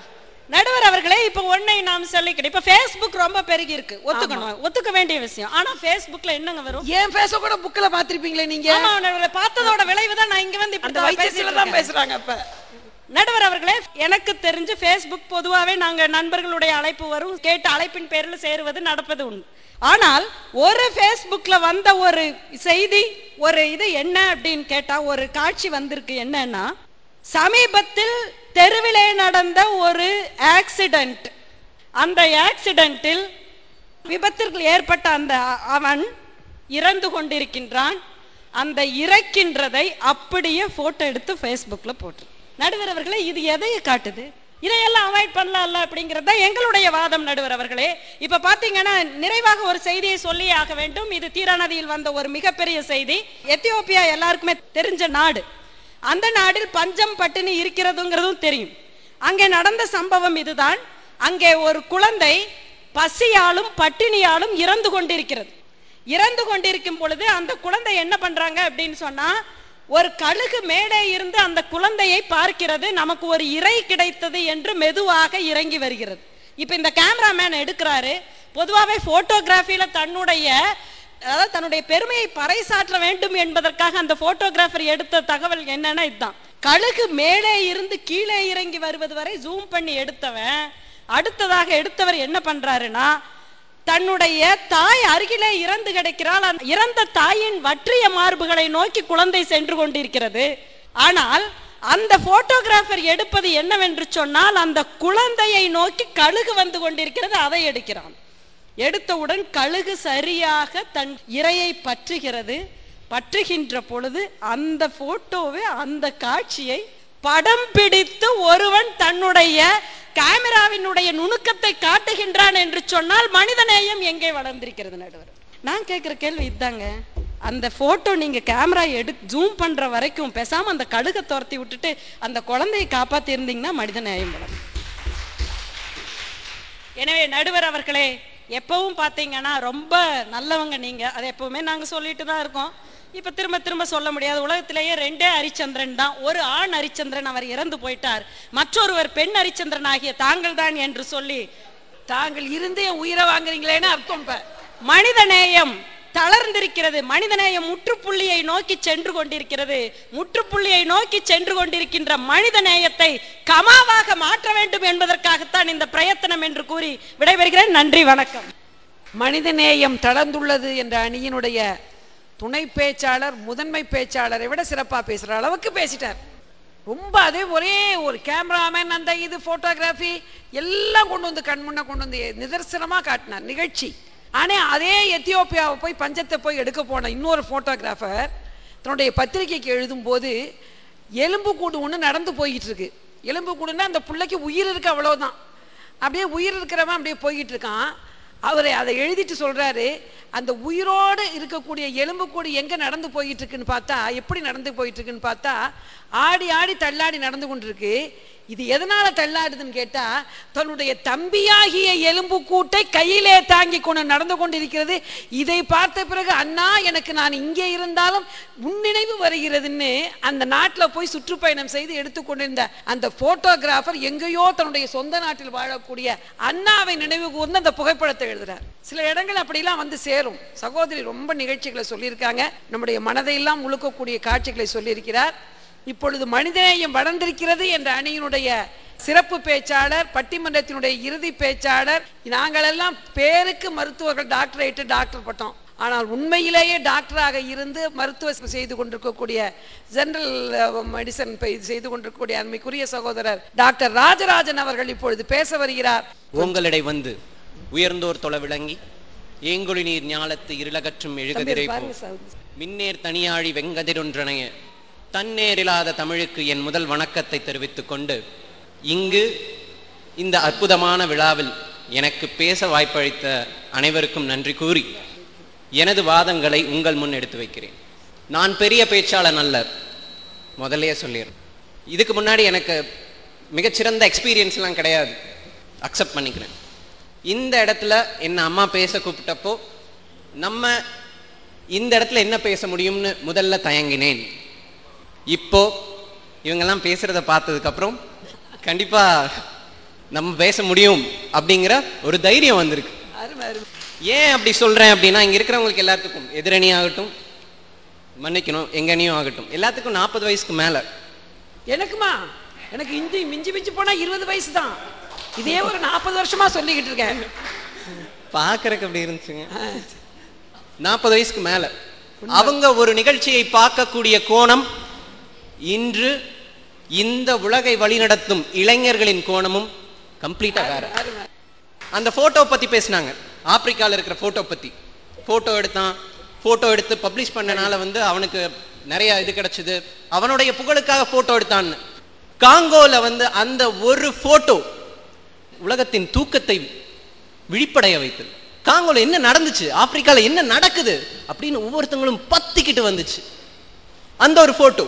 நடுவர் அவர்களே இப்ப ஒன்னை நாம் சொல்லிக்கிட்டு இப்ப Facebook ரொம்ப பெருகி இருக்கு ஒத்துக்கணும் ஒத்துக்க வேண்டிய விஷயம் ஆனா Facebookல என்னங்க வரும் என் பேச கூட புக்ல பாத்திருப்பீங்களே நீங்க ஆமா நடுவரே, பார்த்ததோட விளைவு தான் நான் இங்க வந்து இப்படி அந்த தான் வைத்தியத்துல பேசிட்டு தான் இருக்கேன். பேசுறாங்க அப்ப நடுவர் அவர்களே எனக்கு தெரிஞ்சு ஃபேஸ்புக் பொதுவாவே நாங்க நண்பர்களுடைய அழைப்பு வரும் கேட்டு அழைப்பின் பேரில் சேருவது நடப்பது உண்டு ஆனால் ஒரு ஃபேஸ்புக்ல வந்த ஒரு செய்தி ஒரு இது என்ன அப்படின்னு கேட்டா ஒரு காட்சி வந்திருக்கு என்னன்னா சமீபத்தில் தெருவிலே நடந்த ஒரு ஆக்சிடென்ட் அந்த ஆக்சிடென்ட்டில் விபத்திற்கு ஏற்பட்ட அந்த அ- அவன் இறந்து கொண்டிருக்கின்றான் அந்த இறக்கின்றதை அப்படியே போட்டோ எடுத்து ஃபேஸ்புக்ல போட்டு நடுவர் அவர்களே இது எதையை காட்டுது இதையெல்லாம் அவாய்ட் பண்ணலாம்ல அப்படிங்கிறது தான் எங்களுடைய வாதம் நடுவர் அவர்களே இப்ப பாத்தீங்கன்னா நிறைவாக ஒரு செய்தியை சொல்லி ஆக வேண்டும் இது தீரா நதியில் வந்த ஒரு மிகப்பெரிய செய்தி எத்தியோப்பியா எல்லாருக்குமே தெரிஞ்ச நாடு அந்த நாடில் பஞ்சம் பட்டினி இருக்கிறதுங்கிறதும் தெரியும் அங்கே நடந்த சம்பவம் இதுதான் அங்கே ஒரு குழந்தை பசியாலும் பட்டினியாலும் இறந்து கொண்டிருக்கிறது இறந்து கொண்டிருக்கும் பொழுது அந்த குழந்தை என்ன பண்றாங்க அப்படின்னு சொன்னா ஒரு கழுகு மேலே இருந்து அந்த குழந்தையை பார்க்கிறது நமக்கு ஒரு இறை கிடைத்தது என்று மெதுவாக இறங்கி வருகிறது இப்ப இந்த கேமராமேன் எடுக்கிறாரு பொதுவாகவே போட்டோகிராஃபில தன்னுடைய அதாவது தன்னுடைய பெருமையை பறைசாற்ற வேண்டும் என்பதற்காக அந்த போட்டோகிராஃபர் எடுத்த தகவல் என்னன்னா இதுதான் கழுகு மேலே இருந்து கீழே இறங்கி வருவது வரை ஜூம் பண்ணி எடுத்தவன் அடுத்ததாக எடுத்தவர் என்ன பண்றாருன்னா தன்னுடைய தாய் அருகிலே இறந்து கிடக்கிறாள் அந்த இறந்த தாயின் வற்றிய மார்புகளை நோக்கி குழந்தை சென்று கொண்டிருக்கிறது ஆனால் அந்த போட்டோகிராஃபர் எடுப்பது என்னவென்று சொன்னால் அந்த குழந்தையை நோக்கி கழுகு வந்து கொண்டிருக்கிறது அதை எடுக்கிறான் எடுத்தவுடன் கழுகு சரியாக தன் இரையை பற்றுகிறது பற்றுகின்ற பொழுது அந்த போட்டோவை அந்த காட்சியை படம் பிடித்து ஒருவன் தன்னுடைய கேமராவினுடைய நுணுக்கத்தை காட்டுகின்றான் என்று சொன்னால் மனிதநேயம் எங்கே வளர்ந்திருக்கிறது நடுவர் நான் கேட்கிற கேள்வி இதாங்க அந்த போட்டோ நீங்க கேமரா எடு ஜூம் பண்ற வரைக்கும் பேசாம அந்த கழுகை துரத்தி விட்டுட்டு அந்த குழந்தையை காப்பாத்தி இருந்தீங்கன்னா மனிதநேயம் வளரும் எனவே நடுவர் அவர்களே எப்பவும் பார்த்தீங்கன்னா ரொம்ப நல்லவங்க நீங்க அதை எப்பவுமே நாங்க சொல்லிட்டு தான் இருக்கோம் இப்ப திரும்ப திரும்ப சொல்ல முடியாது உலகத்திலேயே ரெண்டே ஹரிச்சந்திரன் தான் ஒரு ஆண் ஹரிச்சந்திரன் அவர் இறந்து போயிட்டார் மற்றொருவர் பெண் ஹரிச்சந்திரன் ஆகிய தாங்கள் தான் என்று சொல்லி தாங்கள் இருந்து என் உயிரை வாங்குறீங்களேன்னு அர்த்தம் இப்ப மனிதநேயம் தளர்ந்திருக்கிறது மனிதநேயம் முற்றுப்புள்ளியை நோக்கி சென்று கொண்டிருக்கிறது முற்றுப்புள்ளியை நோக்கி சென்று கொண்டிருக்கின்ற மனித நேயத்தை கமாவாக மாற்ற வேண்டும் என்பதற்காகத்தான் இந்த பிரயத்தனம் என்று கூறி விடைபெறுகிறேன் நன்றி வணக்கம் மனித நேயம் தளர்ந்துள்ளது என்ற அணியினுடைய துணை பேச்சாளர் முதன்மை பேச்சாளரை விட சிறப்பா பேசுற அளவுக்கு பேசிட்டார் ரொம்ப அதே ஒரே ஒரு கேமராமேன் அந்த இது போட்டோகிராஃபி எல்லாம் கொண்டு வந்து கண் முன்ன கொண்டு வந்து நிதர்சனமா காட்டினார் நிகழ்ச்சி ஆனா அதே எத்தியோப்பியாவை போய் பஞ்சத்தை போய் எடுக்க போன இன்னொரு போட்டோகிராஃபர் தன்னுடைய பத்திரிகைக்கு எழுதும்போது எலும்பு கூடு ஒன்று நடந்து போய்கிட்டு இருக்கு எலும்பு கூடுன்னா அந்த பிள்ளைக்கு உயிர் இருக்கு அவ்வளவுதான் அப்படியே உயிர் இருக்கிறவன் அப்படியே போய்கிட்டு இருக்கான் அவர் அதை எழுதிட்டு சொல்றாரு அந்த உயிரோடு இருக்கக்கூடிய எலும்புக்கூடு எங்க நடந்து போயிட்டு இருக்குன்னு பார்த்தா எப்படி நடந்து போயிட்டு இருக்குன்னு பார்த்தா ஆடி ஆடி தள்ளாடி நடந்து கொண்டிருக்கு இது எதனால தள்ளாடுதுன்னு கேட்டா தன்னுடைய தம்பியாகிய எலும்பு கூட்டை கையிலே தாங்கி கொண்டு நடந்து கொண்டிருக்கிறது இதை பார்த்த பிறகு அண்ணா எனக்கு நான் இங்கே இருந்தாலும் முன்னினைவு வருகிறதுன்னு அந்த நாட்டில் போய் சுற்றுப்பயணம் செய்து எடுத்துக்கொண்டிருந்த அந்த போட்டோகிராஃபர் எங்கேயோ தன்னுடைய சொந்த நாட்டில் வாழக்கூடிய அண்ணாவை நினைவு கூர்ந்து அந்த புகைப்படத்தை எழுதுறார் சில இடங்கள் அப்படிலாம் வந்து சேரும் சகோதரி ரொம்ப நிகழ்ச்சிகளை சொல்லியிருக்காங்க நம்முடைய மனதையெல்லாம் உழுக்கக்கூடிய காட்சிகளை சொல்லியிருக்கிறார் இப்பொழுது மனிதநேயம் வளர்ந்திருக்கிறது என்ற அணியினுடைய சிறப்பு பேச்சாளர் பட்டிமன்றத்தினுடைய இறுதி பேச்சாளர் நாங்களெல்லாம் பேருக்கு மருத்துவர்கள் டாக்டரேட்டு டாக்டர் பட்டம் ஆனால் உண்மையிலேயே டாக்டராக இருந்து மருத்துவ செய்து கொண்டிருக்கக்கூடிய ஜெனரல் மெடிசன் செய்து கொண்டிருக்கக்கூடிய அண்மைக்குரிய சகோதரர் டாக்டர் ராஜராஜன் அவர்கள் இப்பொழுது பேச வருகிறார் ஓங்கலடை வந்து உயர்ந்தோர் தொலை விளங்கி ஏங்கொழி நீர் ஞாலத்து இருளகற்றும் எழுகதிரை பாருங்க சகோதரி. மின்னேர் தனியாழி வெங்கதிரொன்றனைய தன்னேரில்லாத தமிழுக்கு என் முதல் வணக்கத்தை தெரிவித்துக் கொண்டு இங்கு இந்த அற்புதமான விழாவில் எனக்கு பேச வாய்ப்பளித்த அனைவருக்கும் நன்றி கூறி எனது வாதங்களை உங்கள் முன் எடுத்து வைக்கிறேன் நான் பெரிய பேச்சாளன் அல்ல முதல்லயே சொல்லிடுறேன் இதுக்கு முன்னாடி எனக்கு மிகச்சிறந்த எக்ஸ்பீரியன்ஸ்லாம் கிடையாது அக்செப்ட் பண்ணிக்கிறேன் இந்த இடத்துல என்ன அம்மா பேச கூப்பிட்டப்போ நம்ம இந்த இடத்துல என்ன பேச முடியும்னு முதல்ல தயங்கினேன் இப்போ இவங்கெல்லாம் பேசுறத பார்த்ததுக்கு அப்புறம் கண்டிப்பா நம்ம பேச முடியும் அப்படிங்கிற ஒரு தைரியம் வந்திருக்கு அருமை அருமை ஏன் அப்படி சொல்றேன் அப்படின்னா இங்க இருக்கிறவங்களுக்கு எல்லாத்துக்கும் எதிரணி ஆகட்டும் மன்னிக்கணும் எங்க அணியும் ஆகட்டும் எல்லாத்துக்கும் நாற்பது வயசுக்கு மேல எனக்குமா எனக்கு இஞ்சி மிஞ்சி மிஞ்சி போனா இருபது வயசு தான் இதே ஒரு நாற்பது வருஷமா சொல்லிக்கிட்டு இருக்கேன் பாக்குறதுக்கு அப்படி இருந்துச்சுங்க நாற்பது வயசுக்கு மேல அவங்க ஒரு நிகழ்ச்சியை பார்க்கக்கூடிய கோணம் இன்று இந்த உலகை வழிநடத்தும் இளைஞர்களின் கோணமும் கம்ப்ளீட்டா வேற அருமை அந்த போட்டோ பத்தி பேசினாங்க ஆப்பிரிக்கால இருக்கிற போட்டோ பத்தி போட்டோ எடுத்தான் போட்டோ எடுத்து பப்ளிஷ் பண்ணனால வந்து அவனுக்கு நிறைய இது கிடைச்சது அவனுடைய புகழுக்காக போட்டோ எடுத்தான்னு காங்கோல வந்து அந்த ஒரு போட்டோ உலகத்தின் தூக்கத்தை விழிப்படைய வைத்தது காங்கோல என்ன நடந்துச்சு ஆப்பிரிக்கால என்ன நடக்குது அப்படின்னு ஒவ்வொருத்தங்களும் பத்திக்கிட்டு வந்துச்சு அந்த ஒரு போட்டோ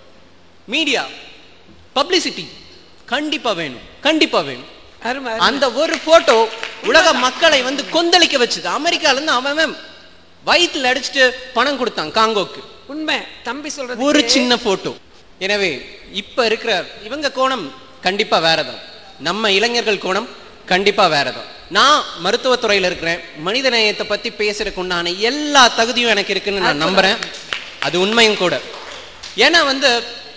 மீடியா பப்ளிசிட்டி கண்டிப்பா வேணும் கண்டிப்பா வேணும் அருமை அந்த ஒரு போட்டோ உலக மக்களை வந்து கொந்தளிக்க வச்சது அமெரிக்கால இருந்து அவன் அவன் வயிற்றுல அடிச்சுட்டு பணம் கொடுத்தான் காங்கோக்கு உண்மை தம்பி சொல்றது ஒரு சின்ன போட்டோ எனவே இப்ப இருக்கிற இவங்க கோணம் கண்டிப்பா வேறதான் நம்ம இளைஞர்கள் கோணம் கண்டிப்பா வேறதான் நான் மருத்துவத்துறையில இருக்கிறேன் மனித நேயத்தை பத்தி பேசுறதுக்கு உண்டான எல்லா தகுதியும் எனக்கு இருக்குன்னு நான் நம்புறேன் அது உண்மையும் கூட ஏன்னா வந்து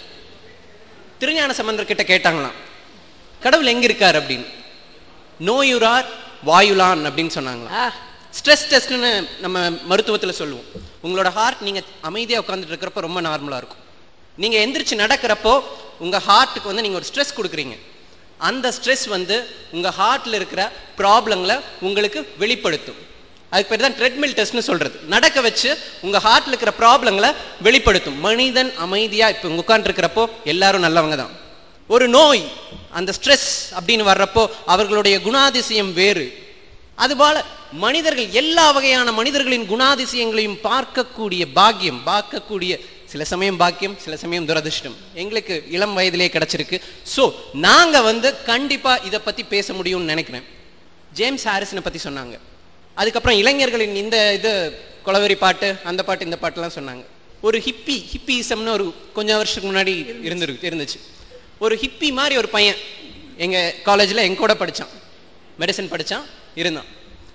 திருஞான சம்பந்தர் கிட்ட கேட்டாங்களாம் கடவுள் எங்க இருக்கார் அப்படின்னு நோயுறார் வாயுலான் அப்படின்னு சொன்னாங்களாம் ஆ, ஸ்ட்ரெஸ் டெஸ்ட்னு நம்ம மருத்துவத்துல சொல்லுவோம் உங்களோட ஹார்ட் நீங்க அமைதியா உட்கார்ந்துட்டு இருக்கிறப்ப ரொம்ப நார்மலா இருக்கும் நீங்க எந்திரிச்சு நடக்கிறப்போ உங்க ஹார்ட்டுக்கு வந்து நீங்க ஒரு ஸ்ட்ரெஸ் கொடுக்குறீங்க அந்த ஸ்ட்ரெஸ் வந்து உங்க ஹார்ட்ல இருக்கிற ப்ராப்ளங்களை உங்களுக்கு வெளிப்படுத்தும் அதுக்கு பேர் தான் ட்ரெட்மில் டெஸ்ட்னு சொல்றது நடக்க வச்சு உங்க ஹார்ட்ல இருக்கிற ப்ராப்ளங்களை வெளிப்படுத்தும் மனிதன் அமைதியா இப்ப இங்க உட்கார்ந்துருக்கிறப்போ எல்லாரும் நல்லவங்க தான் ஒரு நோய் அந்த ஸ்ட்ரெஸ் அப்படின்னு வர்றப்போ அவர்களுடைய குணாதிசயம் வேறு அதுபோல மனிதர்கள் எல்லா வகையான மனிதர்களின் குணாதிசயங்களையும் பார்க்கக்கூடிய பாக்கியம் பார்க்கக்கூடிய சில சமயம் பாக்கியம் சில சமயம் துரதிர்ஷ்டம் எங்களுக்கு இளம் வயதிலே கிடைச்சிருக்கு சோ நாங்க வந்து கண்டிப்பா இதை பத்தி பேச முடியும்னு நினைக்கிறேன் ஜேம்ஸ் ஹாரிசனை பத்தி சொன்னாங்க அதுக்கப்புறம் இளைஞர்களின் இந்த இது கொலவெறி பாட்டு அந்த பாட்டு இந்த பாட்டுலாம் சொன்னாங்க ஒரு ஹிப்பி ஹிப்பிசம்னு ஒரு கொஞ்சம் வருஷத்துக்கு முன்னாடி இருந்திருக்கு இருந்துச்சு ஒரு ஹிப்பி மாதிரி ஒரு பையன் எங்க காலேஜ்ல எங்க கூட படிச்சான் மெடிசன் படிச்சான் இருந்தான்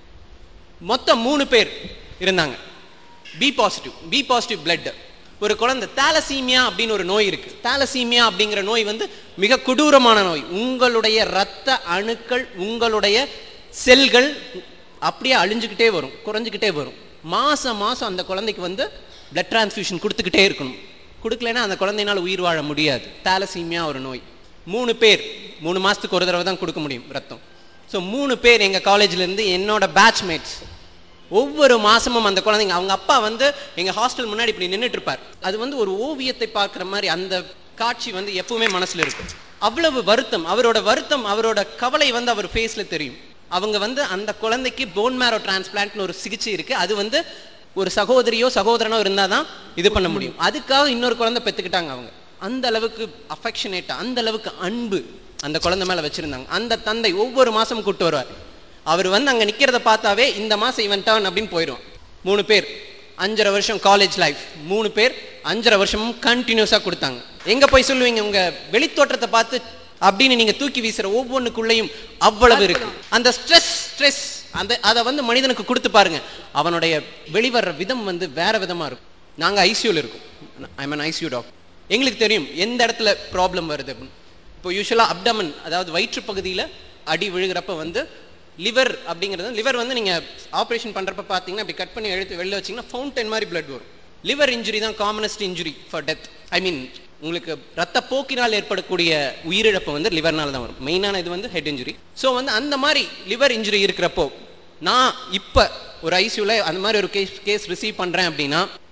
மொத்தம் மூணு பேர் இருந்தாங்க B positive B positive blood ஒரு குழந்தை தாலசீமியா அப்படின்னு ஒரு நோய் இருக்கு தாலசீமியா அப்படிங்கிற நோய் வந்து மிக கொடூரமான நோய் உங்களுடைய ரத்த அணுக்கள் உங்களுடைய செல்கள் அப்படியே அழிஞ்சுக்கிட்டே வரும் குறைஞ்சுக்கிட்டே வரும் மாசம் மாசம் அந்த குழந்தைக்கு வந்து பிளட் டிரான்ஸ்ஃபியூஷன் கொடுத்துக்கிட்டே இருக்கணும் கொடுக்கலைன்னா அந்த குழந்தையினால உயிர் வாழ முடியாது தாலசீமியா ஒரு நோய் மூணு பேர் மூணு மாசத்துக்கு ஒரு தடவை தான் கொடுக்க முடியும் ரத்தம் ஸோ மூணு பேர் எங்க காலேஜ்ல இருந்து என்னோட பேட்ச்மேட்ஸ் ஒவ்வொரு மாசமும் அந்த குழந்தைங்க அவங்க அப்பா வந்து எங்க ஹாஸ்டல் முன்னாடி இப்படி நின்னுட்டு இருப்பார் அது வந்து ஒரு ஓவியத்தை பார்க்குற மாதிரி அந்த காட்சி வந்து எப்பவுமே மனசுல இருக்கும் அவ்வளவு வருத்தம் அவரோட வருத்தம் அவரோட கவலை வந்து அவர் ஃபேஸ்ல தெரியும் அவங்க வந்து அந்த குழந்தைக்கு போன் மேரோ டிரான்ஸ்பிளான்ட்னு ஒரு சிகிச்சை இருக்கு அது வந்து ஒரு சகோதரியோ சகோதரனோ இருந்தாதான் இது பண்ண முடியும் அதுக்காக இன்னொரு குழந்தை பெத்துக்கிட்டாங்க அவங்க அந்த அளவுக்கு அஃபெக்ஷனேட்டா அந்த அளவுக்கு அன்பு அந்த குழந்தை மேல வச்சிருந்தாங்க அந்த தந்தை ஒவ்வொரு மாசமும் கூட்டு வருவார் அவர் வந்து அங்க நிக்கிறத பார்த்தாவே இந்த மாசம் இவன் டர்ன் அப்படின்னு போயிடும் மூணு பேர் அஞ்சரை வருஷம் காலேஜ் லைஃப் மூணு பேர் அஞ்சரை வருஷமும் கண்டினியூஸா கொடுத்தாங்க எங்க போய் சொல்லுவீங்க உங்க வெளித்தோற்றத்தை பார்த்து அப்படின்னு நீங்க தூக்கி வீசுற ஒவ்வொன்றுக்குள்ளேயும் அவ்வளவு இருக்கு அந்த ஸ்ட்ரெஸ் ஸ்ட்ரெஸ் அந்த அதை வந்து மனிதனுக்கு கொடுத்து பாருங்க அவனுடைய வெளிவர்ற விதம் வந்து வேற விதமா இருக்கும் நாங்க ஐசியூல இருக்கோம் ஐ மீன் ஐசியூ டாக்டர் எங்களுக்கு தெரியும் எந்த இடத்துல ப்ராப்ளம் வருது அப்படின்னு இப்போ யூஸ்வலா அப்டமன் அதாவது வயிற்று பகுதியில அடி விழுகிறப்ப வந்து லிவர் அப்படிங்கிறது லிவர் வந்து நீங்க ஆபரேஷன் பண்றப்ப பாத்தீங்கன்னா இப்படி கட் பண்ணி எடுத்து வெளில வச்சீங்கன்னா ஃபவுண்டன் மாதிரி blood வரும் லிவர் இன்ஜுரி தான் commonest injury for death I mean உங்களுக்கு ரத்த போக்கினால் ஏற்படக்கூடிய உயிரிழப்பு வந்து லிவர்னால தான் வரும் மெயினான இது வந்து ஹெட் இன்ஜுரி ஸோ வந்து அந்த மாதிரி லிவர் இன்ஜுரி இருக்கிறப்போ நான் இப்ப ஒரு ஐசியூல அந்த மாதிரி ஒரு கேஸ் கேஸ் ரிசீவ் பண்றேன் அப்படின்னா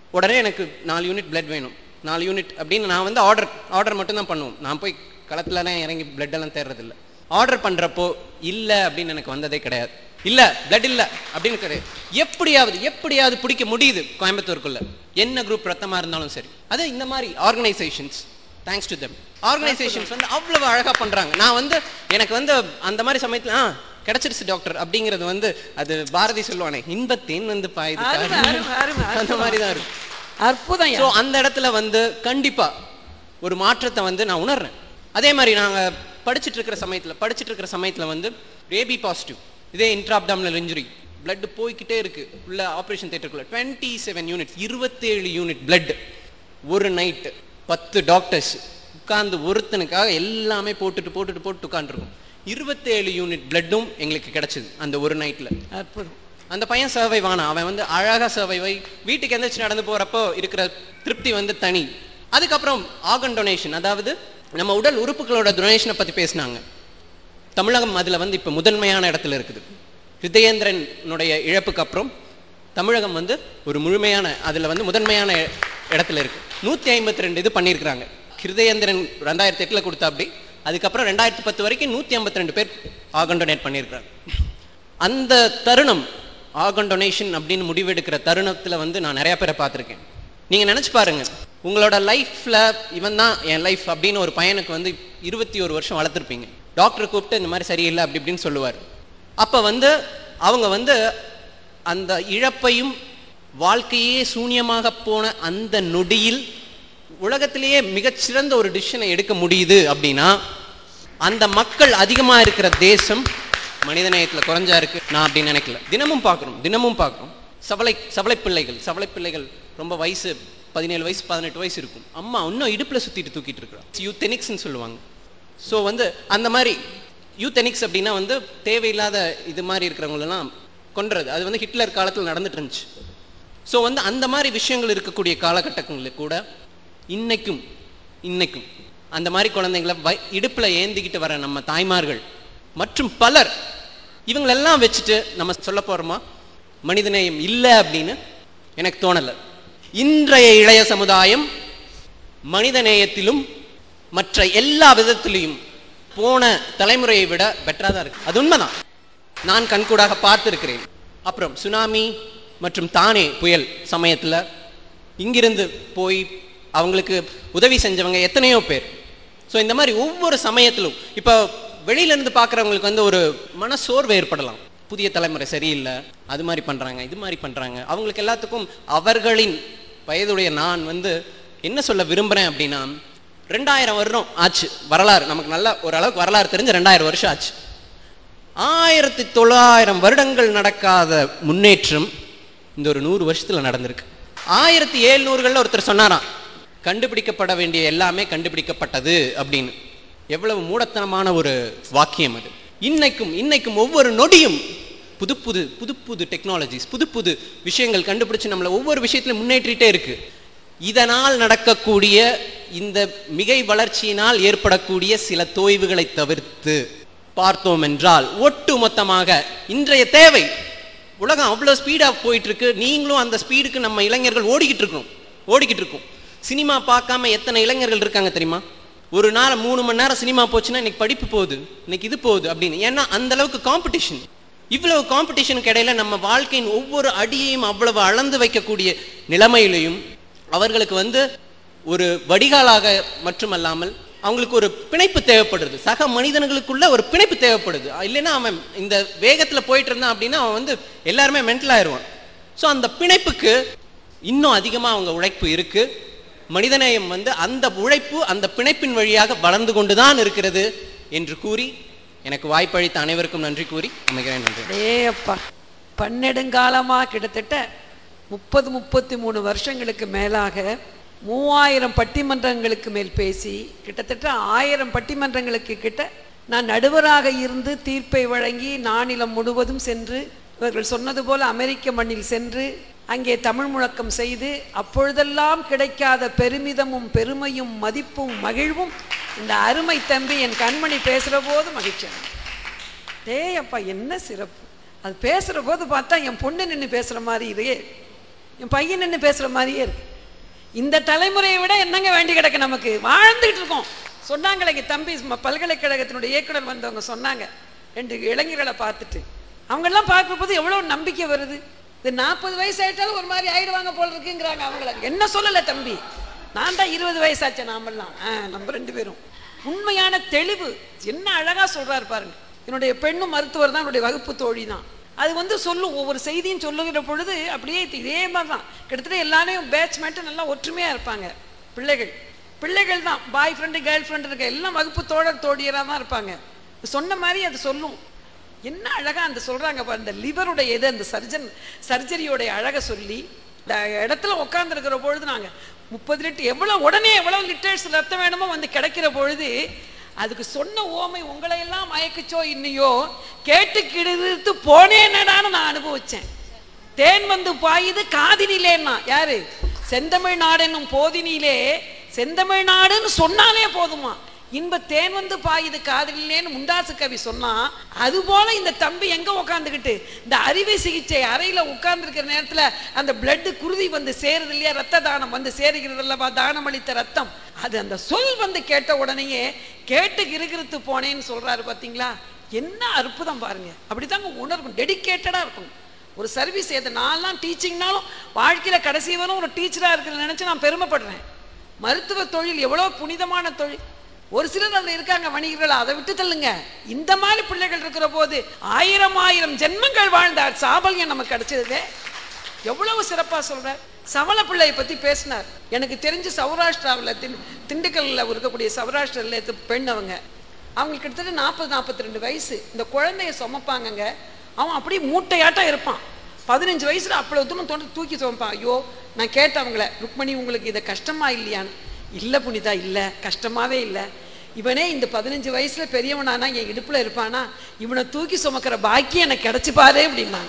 உடனே எனக்கு நாலு யூனிட் blood வேணும் நாலு யூனிட் அப்படின்னு நான் வந்து ஆர்டர் ஆர்டர் மட்டும் தான் பண்ணுவோம் நான் போய் களத்துலலாம் இறங்கி blood எல்லாம் தேடுறது இல்ல ஆர்டர் பண்றப்போ இல்ல அப்படின்னு எனக்கு வந்ததே கிடையாது இல்ல blood இல்ல அப்படின்னு கிடையாது எப்படியாவது எப்படியாவது பிடிக்க முடியுது கோயம்புத்தூருக்குள்ள என்ன குரூப் ரத்தமா இருந்தாலும் சரி அது இந்த மாதிரி organisations thanks to them organisations வந்து அவ்வளவு அழகா பண்றாங்க நான் வந்து எனக்கு வந்து அந்த மாதிரி சமயத்துல ஆ கிடைச்சிருச்சு டாக்டர் அப்படிங்கிறது வந்து அது பாரதி சொல்லுவானே இன்பத்தேன் வந்து பாயுது அருமை, அருமை, அருமை, அந்த மாதிரி தான் இருக்கு அற்புதம் ஸோ அந்த இடத்துல வந்து கண்டிப்பா ஒரு மாற்றத்தை வந்து நான் உணர்றேன் அதே மாதிரி நாங்க படிச்சிட்டு இருக்கிற சமயத்துல படிச்சிட்டு இருக்கிற சமயத்துல வந்து ஏபி பாசிட்டிவ் இதே இன்ட்ராப்டாமினல் இன்ஜுரி blood போய்க்கிட்டே இருக்கு உள்ள ஆபரேஷன் தியேட்டருக்குள்ள டுவெண்ட்டி செவன் யூனிட் இருபத்தேழு யூனிட் blood ஒரு நைட்டு பத்து டாக்டர்ஸ் உட்கார்ந்து ஒருத்தனுக்காக எல்லாமே போட்டுட்டு போட்டுட்டு போட்டு உட்காந்துருக்கும் இருபத்தேழு யூனிட் பிளட்டும் எங்களுக்கு கிடைச்சது அந்த ஒரு நைட்ல அற்புதம் அந்த பையன் சர்வை வானா அவன் வந்து அழகா சர்வை வை வீட்டுக்கு எந்திரிச்சு நடந்து போறப்போ இருக்கிற திருப்தி வந்து தனி அதுக்கப்புறம் ஆர்கன் டொனேஷன் அதாவது நம்ம உடல் உறுப்புகளோட டொனேஷனை பத்தி பேசினாங்க தமிழகம் அதுல வந்து இப்ப முதன்மையான இடத்துல இருக்குது ஹிருதயேந்திரனுடைய இழப்புக்கு அப்புறம் தமிழகம் வந்து ஒரு முழுமையான அதுல வந்து முதன்மையான இடத்துல இருக்கு நூத்தி ஐம்பத்தி ரெண்டு இது பண்ணியிருக்கிறாங்க ஹிருதயேந்திரன் ரெண்டாயிரத்தி எட்டுல கொடுத்தா அப்படி அதுக்கப்புறம் ரெண்டாயிரத்தி பத்து வரைக்கும் நூத்தி ஐம்பத்தி ரெண்டு பேர் ஆர்கன் டொனேட் பண்ணியிருக்கிறாங்க அந்த தருணம் ஆர்கன் டொனேஷன் அப்படின்னு முடிவெடுக்கிற தருணத்துல வந்து நான் நிறைய பேரை பார்த்திருக்கேன் நீங்க நினைச்சு பாருங்க உங்களோட லைஃப்ல இவன் தான் என் லைஃப் அப்படின்னு ஒரு பையனுக்கு வந்து இருபத்தி ஒரு வருஷம் வளர்த்துருப்பீங்க டாக்டர் கூப்பிட்டு இந்த மாதிரி சரியில்லை அப்படி இப்படின்னு சொல்லுவார் அப்ப வந்து அவங்க வந்து அந்த இழப்பையும் வாழ்க்கையே சூன்யமாக போன அந்த நொடியில் உலகத்திலேயே மிகச்சிறந்த ஒரு டிசிஷனை எடுக்க முடியுது அப்படின்னா அந்த மக்கள் அதிகமா இருக்கிற தேசம் மனிதநேயத்துல குறைஞ்சா இருக்கு நான் அப்படி நினைக்கல தினமும் பார்க்கிறோம் தினமும் பார்க்கிறோம் சவலை சவலை பிள்ளைகள் சவலை பிள்ளைகள் ரொம்ப வயசு பதினேழு வயசு பதினெட்டு வயசு இருக்கும் அம்மா இன்னும் இடுப்புல சுத்திட்டு தூக்கிட்டு இருக்கிறோம் யூத்தெனிக்ஸ்னு சொல்லுவாங்க ஸோ வந்து அந்த மாதிரி யூத்தெனிக்ஸ் அப்படின்னா வந்து தேவையில்லாத இது மாதிரி இருக்கிறவங்களெல்லாம் கொன்றது அது வந்து ஹிட்லர் காலத்தில் நடந்துட்டு இருந்துச்சு ஸோ வந்து அந்த மாதிரி விஷயங்கள் இருக்கக்கூடிய காலகட்டங்களில் கூட இன்னைக்கும் இன்னைக்கும் அந்த மாதிரி குழந்தைங்களை வை இடுப்புல ஏந்திக்கிட்டு வர நம்ம தாய்மார்கள் மற்றும் பலர் இவங்களெல்லாம் வச்சுட்டு நம்ம சொல்ல போறோமா மனிதநேயம் இல்லை அப்படின்னு எனக்கு தோணல இன்றைய இளைய சமுதாயம் மனிதநேயத்திலும் மற்ற எல்லா விதத்திலையும் போன தலைமுறையை விட பெட்டரா தான் இருக்கு அது உண்மைதான் நான் கண்கூடாக பார்த்திருக்கிறேன் அப்புறம் சுனாமி மற்றும் தானே புயல் சமயத்துல இங்கிருந்து போய் அவங்களுக்கு உதவி செஞ்சவங்க எத்தனையோ பேர் ஸோ இந்த மாதிரி ஒவ்வொரு சமயத்திலும் இப்போ வெளியில இருந்து பார்க்குறவங்களுக்கு வந்து ஒரு மனசோர்வு ஏற்படலாம் புதிய தலைமுறை சரியில்லை அது மாதிரி பண்றாங்க இது மாதிரி பண்றாங்க அவங்களுக்கு எல்லாத்துக்கும் அவர்களின் வயதுடைய நான் வந்து என்ன சொல்ல விரும்புறேன் அப்படின்னா ரெண்டாயிரம் வருடம் ஆச்சு வரலாறு நமக்கு நல்ல ஓரளவுக்கு வரலாறு தெரிஞ்சு ரெண்டாயிரம் வருஷம் ஆச்சு ஆயிரத்தி தொள்ளாயிரம் வருடங்கள் நடக்காத முன்னேற்றம் இந்த ஒரு நூறு வருஷத்துல நடந்திருக்கு ஆயிரத்தி எழுநூறுகள்ல ஒருத்தர் சொன்னாராம் கண்டுபிடிக்கப்பட வேண்டிய எல்லாமே கண்டுபிடிக்கப்பட்டது அப்படின்னு எவ்வளவு மூடத்தனமான ஒரு வாக்கியம் அது இன்னைக்கும் இன்னைக்கும் ஒவ்வொரு நொடியும் புது புது புது புது டெக்னாலஜிஸ் புது புது விஷயங்கள் கண்டுபிடிச்சு நம்மளை ஒவ்வொரு விஷயத்திலும் முன்னேற்றிட்டே இருக்கு இதனால் நடக்கக்கூடிய இந்த மிகை வளர்ச்சியினால் ஏற்படக்கூடிய சில தோய்வுகளை தவிர்த்து பார்த்தோம் என்றால் ஒட்டு மொத்தமாக இன்றைய தேவை உலகம் அவ்வளவு ஸ்பீடா போயிட்டு இருக்கு நீங்களும் அந்த ஸ்பீடுக்கு நம்ம இளைஞர்கள் ஓடிக்கிட்டு இருக்கோம் ஓடிக்கிட்டு இருக்கோம் சினிமா பார்க்காம எத்தனை இளைஞர்கள் இருக்காங்க தெரியுமா ஒரு நாள் மூணு மணி நேரம் சினிமா போச்சுன்னா இன்னைக்கு படிப்பு போகுது இன்னைக்கு இது போகுது அப்படின்னு ஏன்னா அந்த அளவுக்கு காம்படிஷன் இவ்வளவு காம்படிஷனுக்கு இடையில நம்ம வாழ்க்கையின் ஒவ்வொரு அடியையும் அவ்வளவு அளந்து வைக்கக்கூடிய நிலைமையிலையும் அவர்களுக்கு வந்து ஒரு வடிகாலாக மட்டுமல்லாமல் அவங்களுக்கு ஒரு பிணைப்பு தேவைப்படுது சக மனிதர்களுக்குள்ள ஒரு பிணைப்பு தேவைப்படுது இல்லைன்னா அவன் இந்த வேகத்துல போயிட்டு இருந்தான் அப்படின்னா அவன் வந்து எல்லாருமே மென்டல் ஆயிடுவான் ஸோ அந்த பிணைப்புக்கு இன்னும் அதிகமா அவங்க உழைப்பு இருக்கு மனிதநேயம் வந்து அந்த உழைப்பு அந்த பிணைப்பின் வழியாக வளர்ந்து கொண்டுதான் இருக்கிறது என்று கூறி எனக்கு வாய்ப்பளித்த அனைவருக்கும் நன்றி கூறி அமைகிறேன் நன்றி டேயப்பா பன்னெடுங்காலமா கிட்டத்தட்ட முப்பது முப்பத்தி மூணு வருஷங்களுக்கு மேலாக மூவாயிரம் பட்டிமன்றங்களுக்கு மேல் பேசி கிட்டத்தட்ட ஆயிரம் பட்டிமன்றங்களுக்கு கிட்ட நான் நடுவராக இருந்து தீர்ப்பை வழங்கி நானிலம் முழுவதும் சென்று இவர்கள் சொன்னது போல அமெரிக்க மண்ணில் சென்று அங்கே தமிழ் முழக்கம் செய்து அப்பொழுதெல்லாம் கிடைக்காத பெருமிதமும் பெருமையும் மதிப்பும் மகிழ்வும் இந்த அருமை தம்பி என் கண்மணி பேசுகிற போது மகிழ்ச்சி டேய் அப்பா என்ன சிறப்பு அது பேசுகிற போது பார்த்தா என் பொண்ணு நின்று பேசுகிற மாதிரி இதே என் பையன் நின்று பேசுற மாதிரியே இருக்கு இந்த தலைமுறையை விட என்னங்க வேண்டி கிடக்கு நமக்கு வாழ்ந்துகிட்டு இருக்கோம் சொன்னாங்களே இங்க தம்பி ம- பல்கலைக்கழகத்தினுடைய இயக்குனர் வந்தவங்க சொன்னாங்க ரெண்டு இளைஞர்களை பார்த்துட்டு அவங்கெல்லாம் பார்க்கும்போது எவ்வளவு நம்பிக்கை வருது இது நாற்பது வயசு ஆயிட்டாலும் ஒரு மாதிரி ஆயிடுவாங்க போல இருக்குங்கிறாங்க அவங்கள என்ன சொல்லல தம்பி நான் தான் இருபது வயசாச்சு நாமெல்லாம் ஆ, நம்ம ரெண்டு பேரும் உண்மையான தெளிவு என்ன அழகா சொல்றாரு பாருங்க என்னுடைய பெண்ணும் மருத்துவர் தான் என்னுடைய வகுப்பு தோழி தான் அது வந்து சொல்லும் ஒவ்வொரு செய்தியும் சொல்லுகிற பொழுது அப்படியே இதே மாதிரி தான் கிட்டத்தட்ட எல்லாரையும் பேட்ச்மேட்டு நல்லா ஒற்றுமையா இருப்பாங்க பிள்ளைகள் பிள்ளைகள் தான் பாய் ஃப்ரெண்டு கேர்ள் ஃப்ரெண்டு இருக்க எல்லாம் வகுப்பு தோழர் தோழியராக தான் இருப்பாங்க சொன்ன மாதிரி அது சொல்லும் என்ன அழகா அந்த சொல்றாங்க பாரு இந்த லிவருடைய இது அந்த சர்ஜன் சர்ஜரியோடைய அழகை சொல்லி இந்த இடத்துல உட்காந்துருக்கிற பொழுது நாங்க முப்பது லிட்டர் எவ்வளவு உடனே எவ்வளவு லிட்டர்ஸ் ரத்தம் வேணுமோ வந்து கிடைக்கிற பொழுது அதுக்கு சொன்ன ஓமை உங்களை எல்லாம் மயக்குச்சோ இன்னையோ கேட்டு கிடுத்து போனேனடான்னு நான் அனுபவிச்சேன் தேன் வந்து பாயுது காதினிலேன்னா யாரு செந்தமிழ் நாடு என்னும் போதினிலே செந்தமிழ் நாடுன்னு சொன்னாலே போதுமா இன்ப தேன் வந்து பாயுது காதலிலேன்னு முண்டாசு கவி சொன்னா அது போல இந்த தம்பி எங்க உட்காந்துக்கிட்டு இந்த அறுவை சிகிச்சை அறையில உட்கார்ந்துருக்கிற நேரத்துல அந்த பிளட் குருதி வந்து சேருது இல்லையா ரத்த தானம் வந்து சேருகிறது அல்லவா தானம் அளித்த ரத்தம் அது அந்த சொல் வந்து கேட்ட உடனேயே கேட்டு கிருகிருத்து போனேன்னு சொல்றாரு பாத்தீங்களா என்ன அற்புதம் பாருங்க அப்படித்தாங்க உணர்வும் டெடிக்கேட்டடா இருக்கும் ஒரு சர்வீஸ் எது நான்லாம் டீச்சிங்னாலும் வாழ்க்கையில கடைசி வரும் ஒரு டீச்சரா இருக்கிறத நினைச்சு நான் பெருமைப்படுறேன் மருத்துவ தொழில் எவ்வளவு புனிதமான தொழில் ஒரு சிலர் அதுல இருக்காங்க வணிகர்கள் அதை விட்டு தள்ளுங்க இந்த மாதிரி பிள்ளைகள் இருக்கிற போது ஆயிரம் ஆயிரம் ஜென்மங்கள் வாழ்ந்தார் சாபல்யம் நமக்கு கிடைச்சது எவ்வளவு சிறப்பா சொல்றார் சவள பிள்ளையை பத்தி பேசினார் எனக்கு தெரிஞ்சு சௌராஷ்டிராவில் திண் திண்டுக்கல்ல இருக்கக்கூடிய சௌராஷ்டிரில் பெண் அவங்க அவங்களுக்கு கிட்டத்தட்ட நாற்பது நாற்பத்தி ரெண்டு வயசு இந்த குழந்தைய சுமப்பாங்கங்க அவன் அப்படியே மூட்டையாட்டம் இருப்பான் பதினஞ்சு வயசுல அவ்வளவு தூரம் தோண்டி தூக்கி சுமப்பான் ஐயோ நான் கேட்டேன் அவங்கள ருக்மணி உங்களுக்கு இது கஷ்டமா இல்லையான்னு இல்ல புனிதா இல்ல கஷ்டமாவே இல்ல இவனே இந்த பதினஞ்சு வயசுல பெரியவனானா என் இடுப்புல இருப்பானா இவனை தூக்கி சுமக்கிற பாக்கியம் எனக்கு கிடைச்சு பாரு அப்படின்னாங்க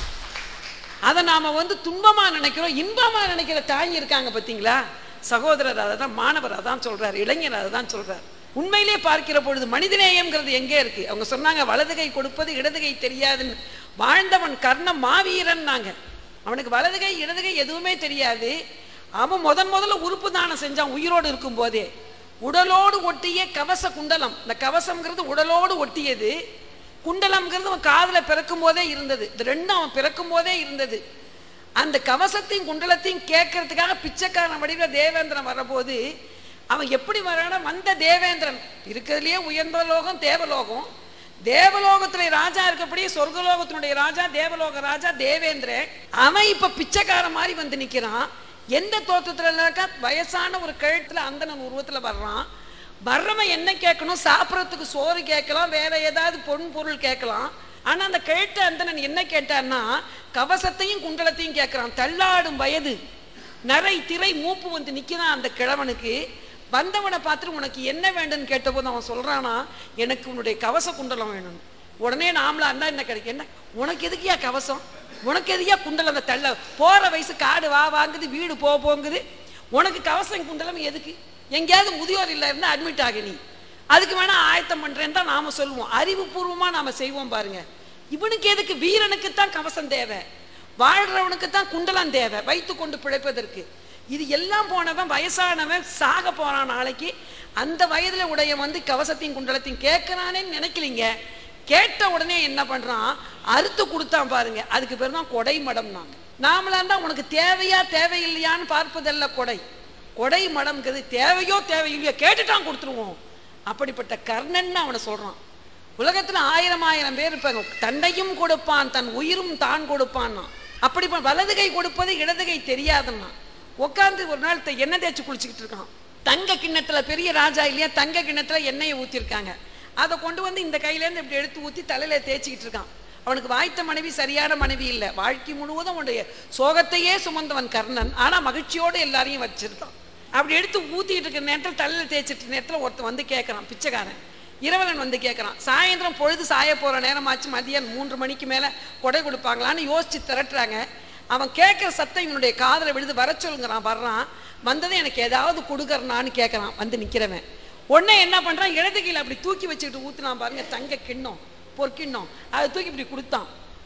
அதை நாம வந்து துன்பமா நினைக்கிறோம் இன்பமா நினைக்கிற தாய் இருக்காங்க பாத்தீங்களா சகோதரர் அதை தான் மாணவர் அதான் சொல்றாரு இளைஞர் அதை தான் சொல்றாரு உண்மையிலே பார்க்கிற பொழுது மனிதநேயம்ங்கிறது எங்கே இருக்கு அவங்க சொன்னாங்க வலது கை கொடுப்பது இடது கை தெரியாதுன்னு வாழ்ந்தவன் கர்ண மாவீரன் நாங்க அவனுக்கு வலது கை இடது கை எதுவுமே தெரியாது அவன் முதன் முதல்ல உறுப்பு தானம் செஞ்சான் உயிரோடு இருக்கும் போதே உடலோடு ஒட்டிய கவச குண்டலம் இந்த கவசம்ங்கிறது உடலோடு ஒட்டியது குண்டலம்ங்கிறது அவன் காதுல பிறக்கும் போதே இருந்தது இது ரெண்டும் அவன் பிறக்கும் போதே இருந்தது அந்த கவசத்தையும் குண்டலத்தையும் கேட்கறதுக்காக பிச்சைக்காரன் வடிவில் தேவேந்திரன் வரபோது அவன் எப்படி வரானா வந்த தேவேந்திரன் இருக்கிறதுலயே உயர்ந்த லோகம் தேவலோகம் தேவலோகத்துல ராஜா இருக்கபடியே சொர்க்கலோகத்தினுடைய ராஜா தேவலோக ராஜா தேவேந்திரன் அவன் இப்ப பிச்சைக்காரன் மாதிரி வந்து நிக்கிறான் எந்த தோற்றத்துல இருக்கா வயசான ஒரு கழுத்துல அந்தணன் உருவத்துல வர்றான் வர்றவன் என்ன கேட்கணும் சாப்பிட்றதுக்கு சோறு கேட்கலாம் வேற ஏதாவது பொன் பொருள் கேட்கலாம் ஆனா அந்த கேட்ட அந்தணன் என்ன கேட்டான்னா கவசத்தையும் குண்டலத்தையும் கேட்கிறான் தள்ளாடும் வயது நரை திரை மூப்பு வந்து நிக்கிறான் அந்த கிழவனுக்கு வந்தவனை பார்த்துட்டு உனக்கு என்ன வேண்டும்னு கேட்டபோது அவன் சொல்றானா எனக்கு உன்னுடைய கவச குண்டலம் வேணும் உடனே நாமளா இருந்தா என்ன கிடைக்கும் என்ன உனக்கு எதுக்குயா கவசம் உனக்கு எதுக்கியா குண்டலம் அந்த தள்ள போற வயசு காடு வா வாங்குது வீடு போ போங்குது உனக்கு கவசம் குண்டலம் எதுக்கு எங்கேயாவது முதியோர் இல்ல இருந்தா அட்மிட் ஆகு நீ அதுக்கு வேணா ஆயத்தம் பண்றேன்னு தான் நாம சொல்லுவோம் அறிவுபூர்வமா நாம செய்வோம் பாருங்க இவனுக்கு எதுக்கு வீரனுக்கு தான் கவசம் தேவை வாழ்றவனுக்கு தான் குண்டலம் தேவை வைத்து கொண்டு பிழைப்பதற்கு இது எல்லாம் போனவன் வயசானவன் சாக போறான் நாளைக்கு அந்த வயதுல உடைய வந்து கவசத்தையும் குண்டலத்தையும் கேட்கறானேன்னு நினைக்கலீங்க கேட்ட உடனே என்ன பண்றான் அறுத்து கொடுத்தான் பாருங்க அதுக்கு பேர் தான் கொடை மடம்னாங்க நாமளா இருந்தா உனக்கு தேவையா தேவையில்லையான்னு பார்ப்பதல்ல கொடை கொடை மடம்ங்கிறது தேவையோ தேவையில்லையோ கேட்டுட்டான் கொடுத்துருவோம் அப்படிப்பட்ட கர்ணன் அவனை சொல்றான் உலகத்துல ஆயிரம் ஆயிரம் பேர் இருப்பாங்க தன்னையும் கொடுப்பான் தன் உயிரும் தான் கொடுப்பான்னா அப்படி ப- வலது கை கொடுப்பது இடது கை தெரியாதுன்னா உட்கார்ந்து ஒரு நாள் த- எண்ணெய் தேய்ச்சி குளிச்சுக்கிட்டு இருக்கான் தங்க கிண்ணத்துல பெரிய ராஜா இல்லையா தங்க கிண்ணத்துல எண்ணெயை ஊத்திருக்காங்க அதை கொண்டு வந்து இந்த கையில இருந்து இப்படி எடுத்து ஊத்தி தலையில தேய்ச்சிக்கிட்டு இருக்கான் அவனுக்கு வாய்த்த மனைவி சரியான மனைவி இல்லை வாழ்க்கை முழுவதும் அவனுடைய சோகத்தையே சுமந்தவன் கர்ணன் ஆனா மகிழ்ச்சியோடு எல்லாரையும் வச்சிருக்கான் அப்படி எடுத்து ஊத்திட்டு இருக்கிற நேரத்தில் தலையில தேய்ச்சிட்டு நேரத்தில் ஒருத்தன் வந்து கேட்கறான் பிச்சைக்காரன் இரவலன் வந்து கேட்கறான் சாயந்தரம் பொழுது சாய போற நேரமாச்சு மதியம் மூன்று மணிக்கு மேல கொடை கொடுப்பாங்களான்னு யோசிச்சு திரட்டுறாங்க அவன் கேட்கிற சத்தம் இவனுடைய காதுல விழுது வர சொல்லுங்கிறான் வர்றான் வந்ததும் எனக்கு ஏதாவது கொடுக்கறனான்னு கேட்கறான் வந்து நிக்கிறவன் உடனே என்ன பண்றான் இடது கீழ அப்படி தூக்கி வச்சுக்கிட்டு ஊத்துனான் பாருங்க தங்க கிண்ணம் பொற்கிண்ணம் அதை தூக்கி இப்படி கொடுத்தான்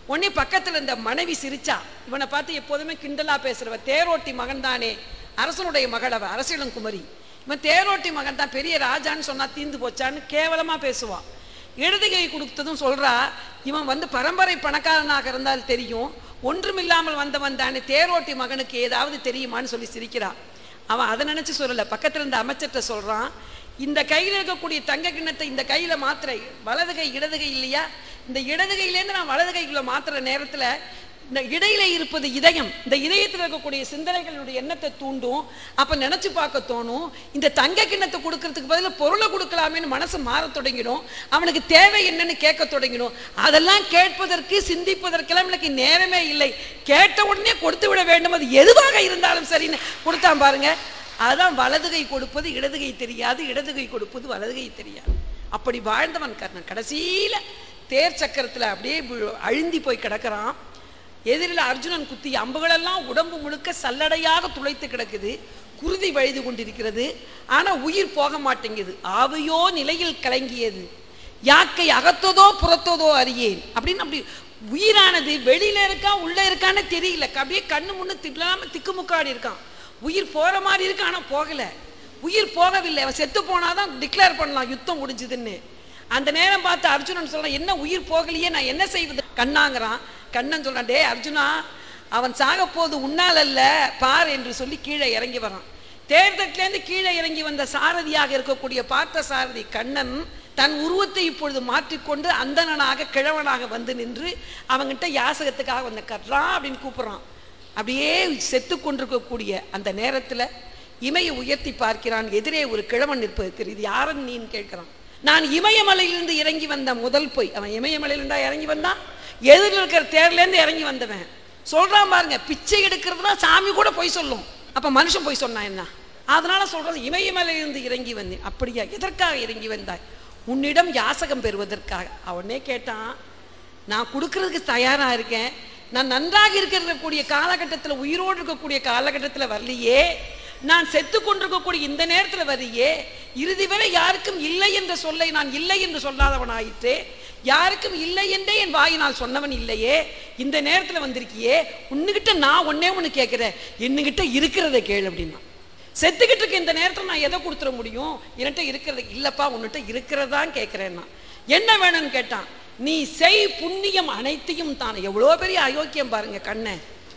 உடனே பக்கத்துல இருந்த மனைவி சிரிச்சா இவனை பார்த்து எப்போதுமே கிண்டலா பேசுறவ தேரோட்டி மகன் தானே அரசனுடைய மகளவ அரசியலங்குமரி இவன் தேரோட்டி மகன் தான் பெரிய ராஜான்னு சொன்னா தீந்து போச்சான்னு கேவலமா பேசுவான் இடது கை கொடுத்ததும் சொல்றா இவன் வந்து பரம்பரை பணக்காரனாக இருந்தால் தெரியும் ஒன்றுமில்லாமல் வந்தவன் தானே தேரோட்டி மகனுக்கு ஏதாவது தெரியுமான்னு சொல்லி சிரிக்கிறான் அவன் அதை நினைச்சு சொல்லல பக்கத்துல இருந்த அமைச்சர்கிட்ட சொல்றான் இந்த கையில இருக்கக்கூடிய தங்க கிண்ணத்தை இந்த கையில மாத்திரை வலது கை இடது கை இல்லையா இந்த இடது கையிலேருந்து நான் வலது கைக்குள்ள மாத்துற நேரத்துல இந்த இடையில இருப்பது இதயம் இந்த இதயத்தில் இருக்கக்கூடிய சிந்தனைகளுடைய எண்ணத்தை தூண்டும் அப்ப நினைச்சு பார்க்க தோணும் இந்த தங்க கிண்ணத்தை கொடுக்கறதுக்கு பதிலா பொருளை கொடுக்கலாமேன்னு மனசு மாறத் தொடங்கிடும் அவனுக்கு தேவை என்னன்னு கேட்க தொடங்கிடும் அதெல்லாம் கேட்பதற்கு சிந்திப்பதற்கெல்லாம் எனக்கு நேரமே இல்லை கேட்ட உடனே கொடுத்து விட வேண்டும் அது எதுவாக இருந்தாலும் சரின்னு கொடுத்தான் பாருங்க அதான் வலது கை கொடுப்பது இடது கை தெரியாது இடது கை கொடுப்பது வலது கை தெரியாது அப்படி வாழ்ந்தவன் கர்ணன் கடைசியில தேர் சக்கரத்துல அப்படியே வி- அழுந்தி போய் கிடக்கிறான் எதிரில் அர்ஜுனன் குத்தி அம்புகளெல்லாம் உடம்பு முழுக்க சல்லடையாக துளைத்து கிடக்குது குருதி வழிது கொண்டிருக்கிறது ஆனா உயிர் போக மாட்டேங்குது ஆவையோ நிலையில் கலங்கியது யாக்கை அகத்ததோ புறத்ததோ அறியேன் அப்படின்னு அப்படி உயிரானது வெளியில இருக்கா உள்ள இருக்கான்னு தெரியல அப்படியே கண்ணு முன்னு தில்லாம திக்குமுக்காடி இருக்கான் உயிர் போற மாதிரி இருக்கு ஆனா போகல உயிர் போகவில்லை அவன் செத்து போனாதான் டிக்ளேர் பண்ணலாம் யுத்தம் முடிஞ்சுதுன்னு அந்த நேரம் பார்த்து அர்ஜுனன் சொல்றான் என்ன உயிர் போகலையே நான் என்ன செய்வது கண்ணாங்கிறான் கண்ணன் சொல்றான் டேய் அர்ஜுனா அவன் சாக போது உன்னால் அல்ல பார் என்று சொல்லி கீழே இறங்கி வரான் தேர்தட்டிலேருந்து கீழே இறங்கி வந்த சாரதியாக இருக்கக்கூடிய பார்த்த சாரதி கண்ணன் தன் உருவத்தை இப்பொழுது மாற்றிக்கொண்டு அந்தணனாக கிழவனாக வந்து நின்று அவங்கிட்ட யாசகத்துக்காக வந்த கர்றா அப்படின்னு கூப்பிடுறான் அப்படியே செத்து கொண்டிருக்கக்கூடிய அந்த நேரத்துல இமையை உயர்த்தி பார்க்கிறான் எதிரே ஒரு கிழவன் நிற்பது தெரியுது யாரன் நீன்னு கேட்கிறான் நான் இமயமலையிலிருந்து இறங்கி வந்த முதல் பொய் அவன் இமயமலையிலிருந்தா இறங்கி வந்தான் எதிரில் இருக்கிற தேர்லேருந்து இறங்கி வந்தவன் சொல்றான் பாருங்க பிச்சை எடுக்கிறதுனா சாமி கூட பொய் சொல்லும் அப்ப மனுஷன் பொய் சொன்னா என்ன அதனால சொல்றது இமயமலையிலிருந்து இறங்கி வந்தேன் அப்படியா எதற்காக இறங்கி வந்தாய் உன்னிடம் யாசகம் பெறுவதற்காக அவனே கேட்டான் நான் கொடுக்கறதுக்கு தயாரா இருக்கேன் நான் நன்றாக இருக்கக்கூடிய காலகட்டத்துல உயிரோடு இருக்கக்கூடிய காலகட்டத்துல வரலையே நான் செத்து கொண்டிருக்கக்கூடிய இந்த நேரத்துல வரியே இறுதி வரை யாருக்கும் இல்லை என்ற சொல்லை நான் இல்லை என்று சொல்லாதவன் ஆயிற்றே யாருக்கும் இல்லை என்றே என் வாயினால் சொன்னவன் இல்லையே இந்த நேரத்துல வந்திருக்கியே உன்னுகிட்ட நான் ஒன்னே ஒண்ணு கேட்கிறேன் என்னகிட்ட இருக்கிறத கேளு அப்படின்னா செத்துக்கிட்டு இருக்க இந்த நேரத்துல நான் எதை கொடுத்துட முடியும் என்கிட்ட இருக்கிறது இல்லப்பா உன்கிட்ட இருக்கிறதான் கேட்கிறேன்னா என்ன வேணும்னு கேட்டான் நீ செய் புண்ணியம் அனைத்தையும் தான் எவ்வளோ பெரிய அயோக்கியம் பாருங்க கண்ணே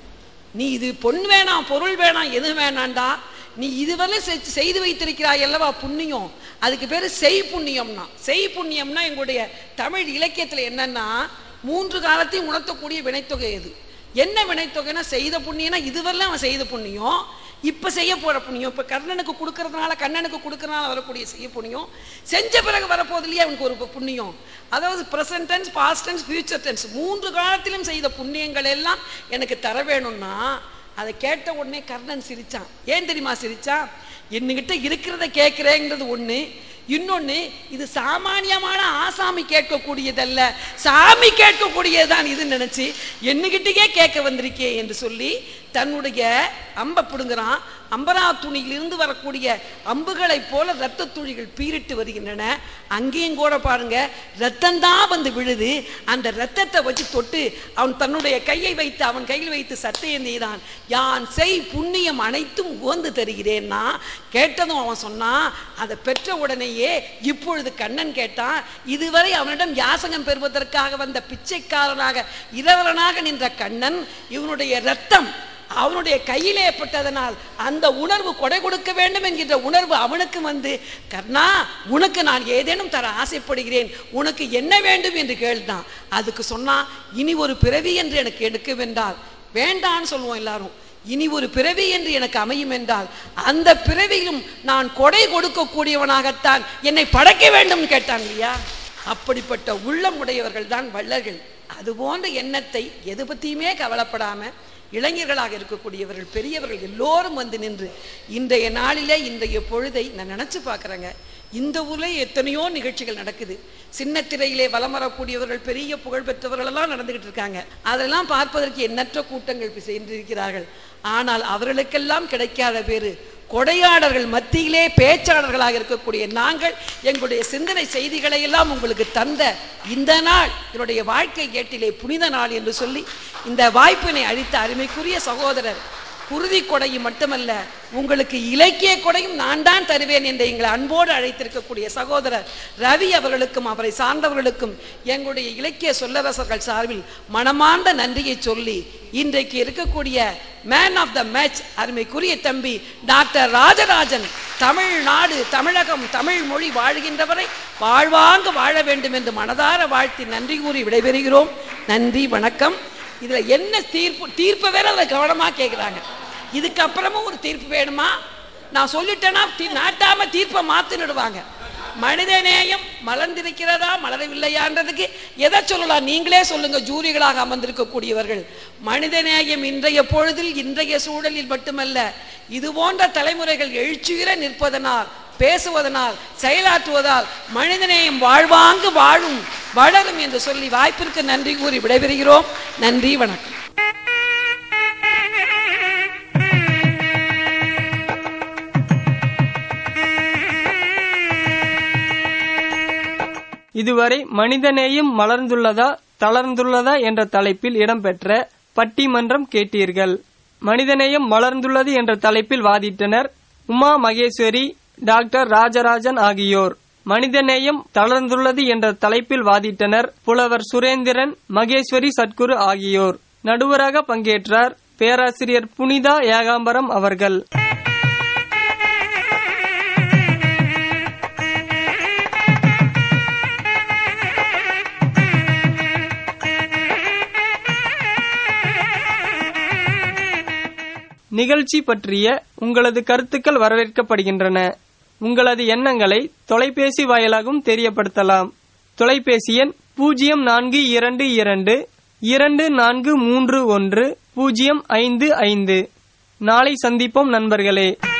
நீ இது பொன் வேணாம் பொருள் வேணாம் எது வேணாண்டா நீ இதுவரை செ- செய்து வைத்திருக்கிறாய் அல்லவா புண்ணியம் அதுக்கு பேரு செய் புண்ணியம்னா செய் புண்ணியம்னா எங்களுடைய தமிழ் இலக்கியத்துல என்னன்னா மூன்று காலத்தையும் உணர்த்தக்கூடிய வினைத்தொகை இது என்ன வினைத்தொகைனா செய்த புண்ணியம்னா இதுவரையிலும் அவன் செய்த புண்ணியம் இப்ப செய்ய போற புண்ணியம் இப்ப கர்ணனுக்கு கொடுக்கறதுனால கண்ணனுக்கு கொடுக்கறதுனால வரக்கூடிய செய்ய புண்ணியம் செஞ்ச பிறகு வரப்போது இல்லையா அவனுக்கு ஒரு புண்ணியம் அதாவது present tense past tense future tense மூன்று காலத்திலும் செய்த புண்ணியங்கள் எல்லாம் எனக்கு தர வேணும்னா அதை கேட்ட உடனே கர்ணன் சிரிச்சான் ஏன் தெரியுமா சிரிச்சான் என்கிட்ட இருக்கிறத கேட்கிறேங்கிறது ஒண்ணு இன்னொன்னு இது சாமானியமான ஆசாமி கேட்கக்கூடியதல்ல சாமி கேட்கக்கூடியதுதான் இது நினைச்சு என்னகிட்டயே கேட்க வந்திருக்கே என்று சொல்லி தன்னுடைய அம்பை பிடுங்குறான் அம்பரா துணியிலிருந்து வரக்கூடிய அம்புகளைப் போல இரத்த துளிகள் பீரிட்டு வருகின்றன அங்கேயும் கூட பாருங்க ரத்தம் தான் வந்து விழுது அந்த ரத்தத்தை வச்சு தொட்டு அவன் தன்னுடைய கையை வைத்து அவன் கையில் வைத்து சத்தையை செய்தான் யான் செய் புண்ணியம் அனைத்தும் உகந்து தருகிறேன்னா கேட்டதும் அவன் சொன்னான் அதை பெற்ற உடனேயே இப்பொழுது கண்ணன் கேட்டான் இதுவரை அவனிடம் யாசகம் பெறுவதற்காக வந்த பிச்சைக்காரனாக இரவலனாக நின்ற கண்ணன் இவனுடைய ரத்தம் அவனுடைய கையிலே பட்டதனால் அந்த உணர்வு கொடை கொடுக்க வேண்டும் என்கின்ற உணர்வு அவனுக்கு வந்து கர்ணா உனக்கு நான் ஏதேனும் தர ஆசைப்படுகிறேன் உனக்கு என்ன வேண்டும் என்று கேள்தான் அதுக்கு சொன்னா இனி ஒரு பிறவி என்று எனக்கு எடுக்கவென்றால் வேண்டான்னு சொல்லுவோம் எல்லாரும் இனி ஒரு பிறவி என்று எனக்கு அமையும் என்றால் அந்த பிறவியிலும் நான் கொடை கொடுக்கக்கூடியவனாகத்தான் என்னை படைக்க வேண்டும் கேட்டான் இல்லையா அப்படிப்பட்ட உள்ளம் உடையவர்கள் தான் வள்ளல்கள் அது போன்ற எண்ணத்தை எது பத்தியுமே கவலைப்படாம இளைஞர்களாக இருக்கக்கூடியவர்கள் பெரியவர்கள் எல்லோரும் வந்து நின்று இன்றைய நாளிலே இன்றைய பொழுதை நான் நினைச்சு பார்க்கறேங்க இந்த ஊர்ல எத்தனையோ நிகழ்ச்சிகள் நடக்குது சின்ன திரையிலே வலம் வரக்கூடியவர்கள் பெரிய புகழ் பெற்றவர்கள் எல்லாம் நடந்துகிட்டு இருக்காங்க அதெல்லாம் பார்ப்பதற்கு எண்ணற்ற கூட்டங்கள் இப்ப சென்றிருக்கிறார்கள் ஆனால் அவர்களுக்கெல்லாம் கிடைக்காத பேரு கொடையாளர்கள் மத்தியிலே பேச்சாளர்களாக இருக்கக்கூடிய நாங்கள் எங்களுடைய சிந்தனை செய்திகளை எல்லாம் உங்களுக்கு தந்த இந்த நாள் என்னுடைய வாழ்க்கை ஏட்டிலே புனித நாள் என்று சொல்லி இந்த வாய்ப்பினை அளித்த அருமைக்குரிய சகோதரர் குருதி கொடையும் மட்டுமல்ல உங்களுக்கு இலக்கிய கொடையும் நான் தான் தருவேன் என்று எங்களை அன்போடு அழைத்திருக்கக்கூடிய சகோதரர் ரவி அவர்களுக்கும் அவரை சார்ந்தவர்களுக்கும் எங்களுடைய இலக்கிய சொல்லரசர்கள் சார்பில் மனமார்ந்த நன்றியை சொல்லி இன்றைக்கு இருக்கக்கூடிய மேன் ஆஃப் த மேட்ச் அருமைக்குரிய தம்பி டாக்டர் ராஜராஜன் தமிழ்நாடு தமிழகம் தமிழ் மொழி வாழ்கின்றவரை வாழ்வாங்கு வாழ வேண்டும் என்று மனதார வாழ்த்தி நன்றி கூறி விடைபெறுகிறோம் நன்றி வணக்கம் இதுல என்ன தீர்ப்பு தீர்ப்பை வேற அதை கவனமா கேட்குறாங்க இதுக்கப்புறமும் ஒரு தீர்ப்பு வேணுமா நான் சொல்லிட்டேன்னா தீ- நாட்டாம தீர்ப்பை மாத்திடுவாங்க மனித நேயம் மலர்ந்திருக்கிறதா மலரவில்லையான்றதுக்கு எதை சொல்லலாம் நீங்களே சொல்லுங்க ஜூரிகளாக அமர்ந்திருக்கக்கூடியவர்கள் மனித நேயம் இன்றைய பொழுதில் இன்றைய சூழலில் மட்டுமல்ல இது போன்ற தலைமுறைகள் எழுச்சியுற நிற்பதனால் பேசுவதனால் செயலாற்றுவதால் மனிதநேயம் வாழ்வாங்கு வாழும் வளரும் என்று சொல்லி வாய்ப்பிற்கு நன்றி கூறி விடைபெறுகிறோம் நன்றி வணக்கம் இதுவரை மனிதநேயம் மலர்ந்துள்ளதா தளர்ந்துள்ளதா என்ற தலைப்பில் இடம்பெற்ற பட்டிமன்றம் கேட்டீர்கள் மனிதநேயம் மலர்ந்துள்ளது என்ற தலைப்பில் வாதிட்டனர் உமா மகேஸ்வரி டாக்டர் ராஜராஜன் ஆகியோர் மனிதநேயம் தளர்ந்துள்ளது என்ற தலைப்பில் வாதிட்டனர் புலவர் சுரேந்திரன் மகேஸ்வரி சத்குரு ஆகியோர் நடுவராக பங்கேற்றார் பேராசிரியர் புனிதா ஏகாம்பரம் அவர்கள் நிகழ்ச்சி பற்றிய உங்களது கருத்துக்கள் வரவேற்கப்படுகின்றன உங்களது எண்ணங்களை தொலைபேசி வாயிலாகவும் தெரியப்படுத்தலாம் தொலைபேசி எண் பூஜ்ஜியம் நான்கு இரண்டு இரண்டு இரண்டு நான்கு மூன்று ஒன்று பூஜ்ஜியம் ஐந்து ஐந்து நாளை சந்திப்போம் நண்பர்களே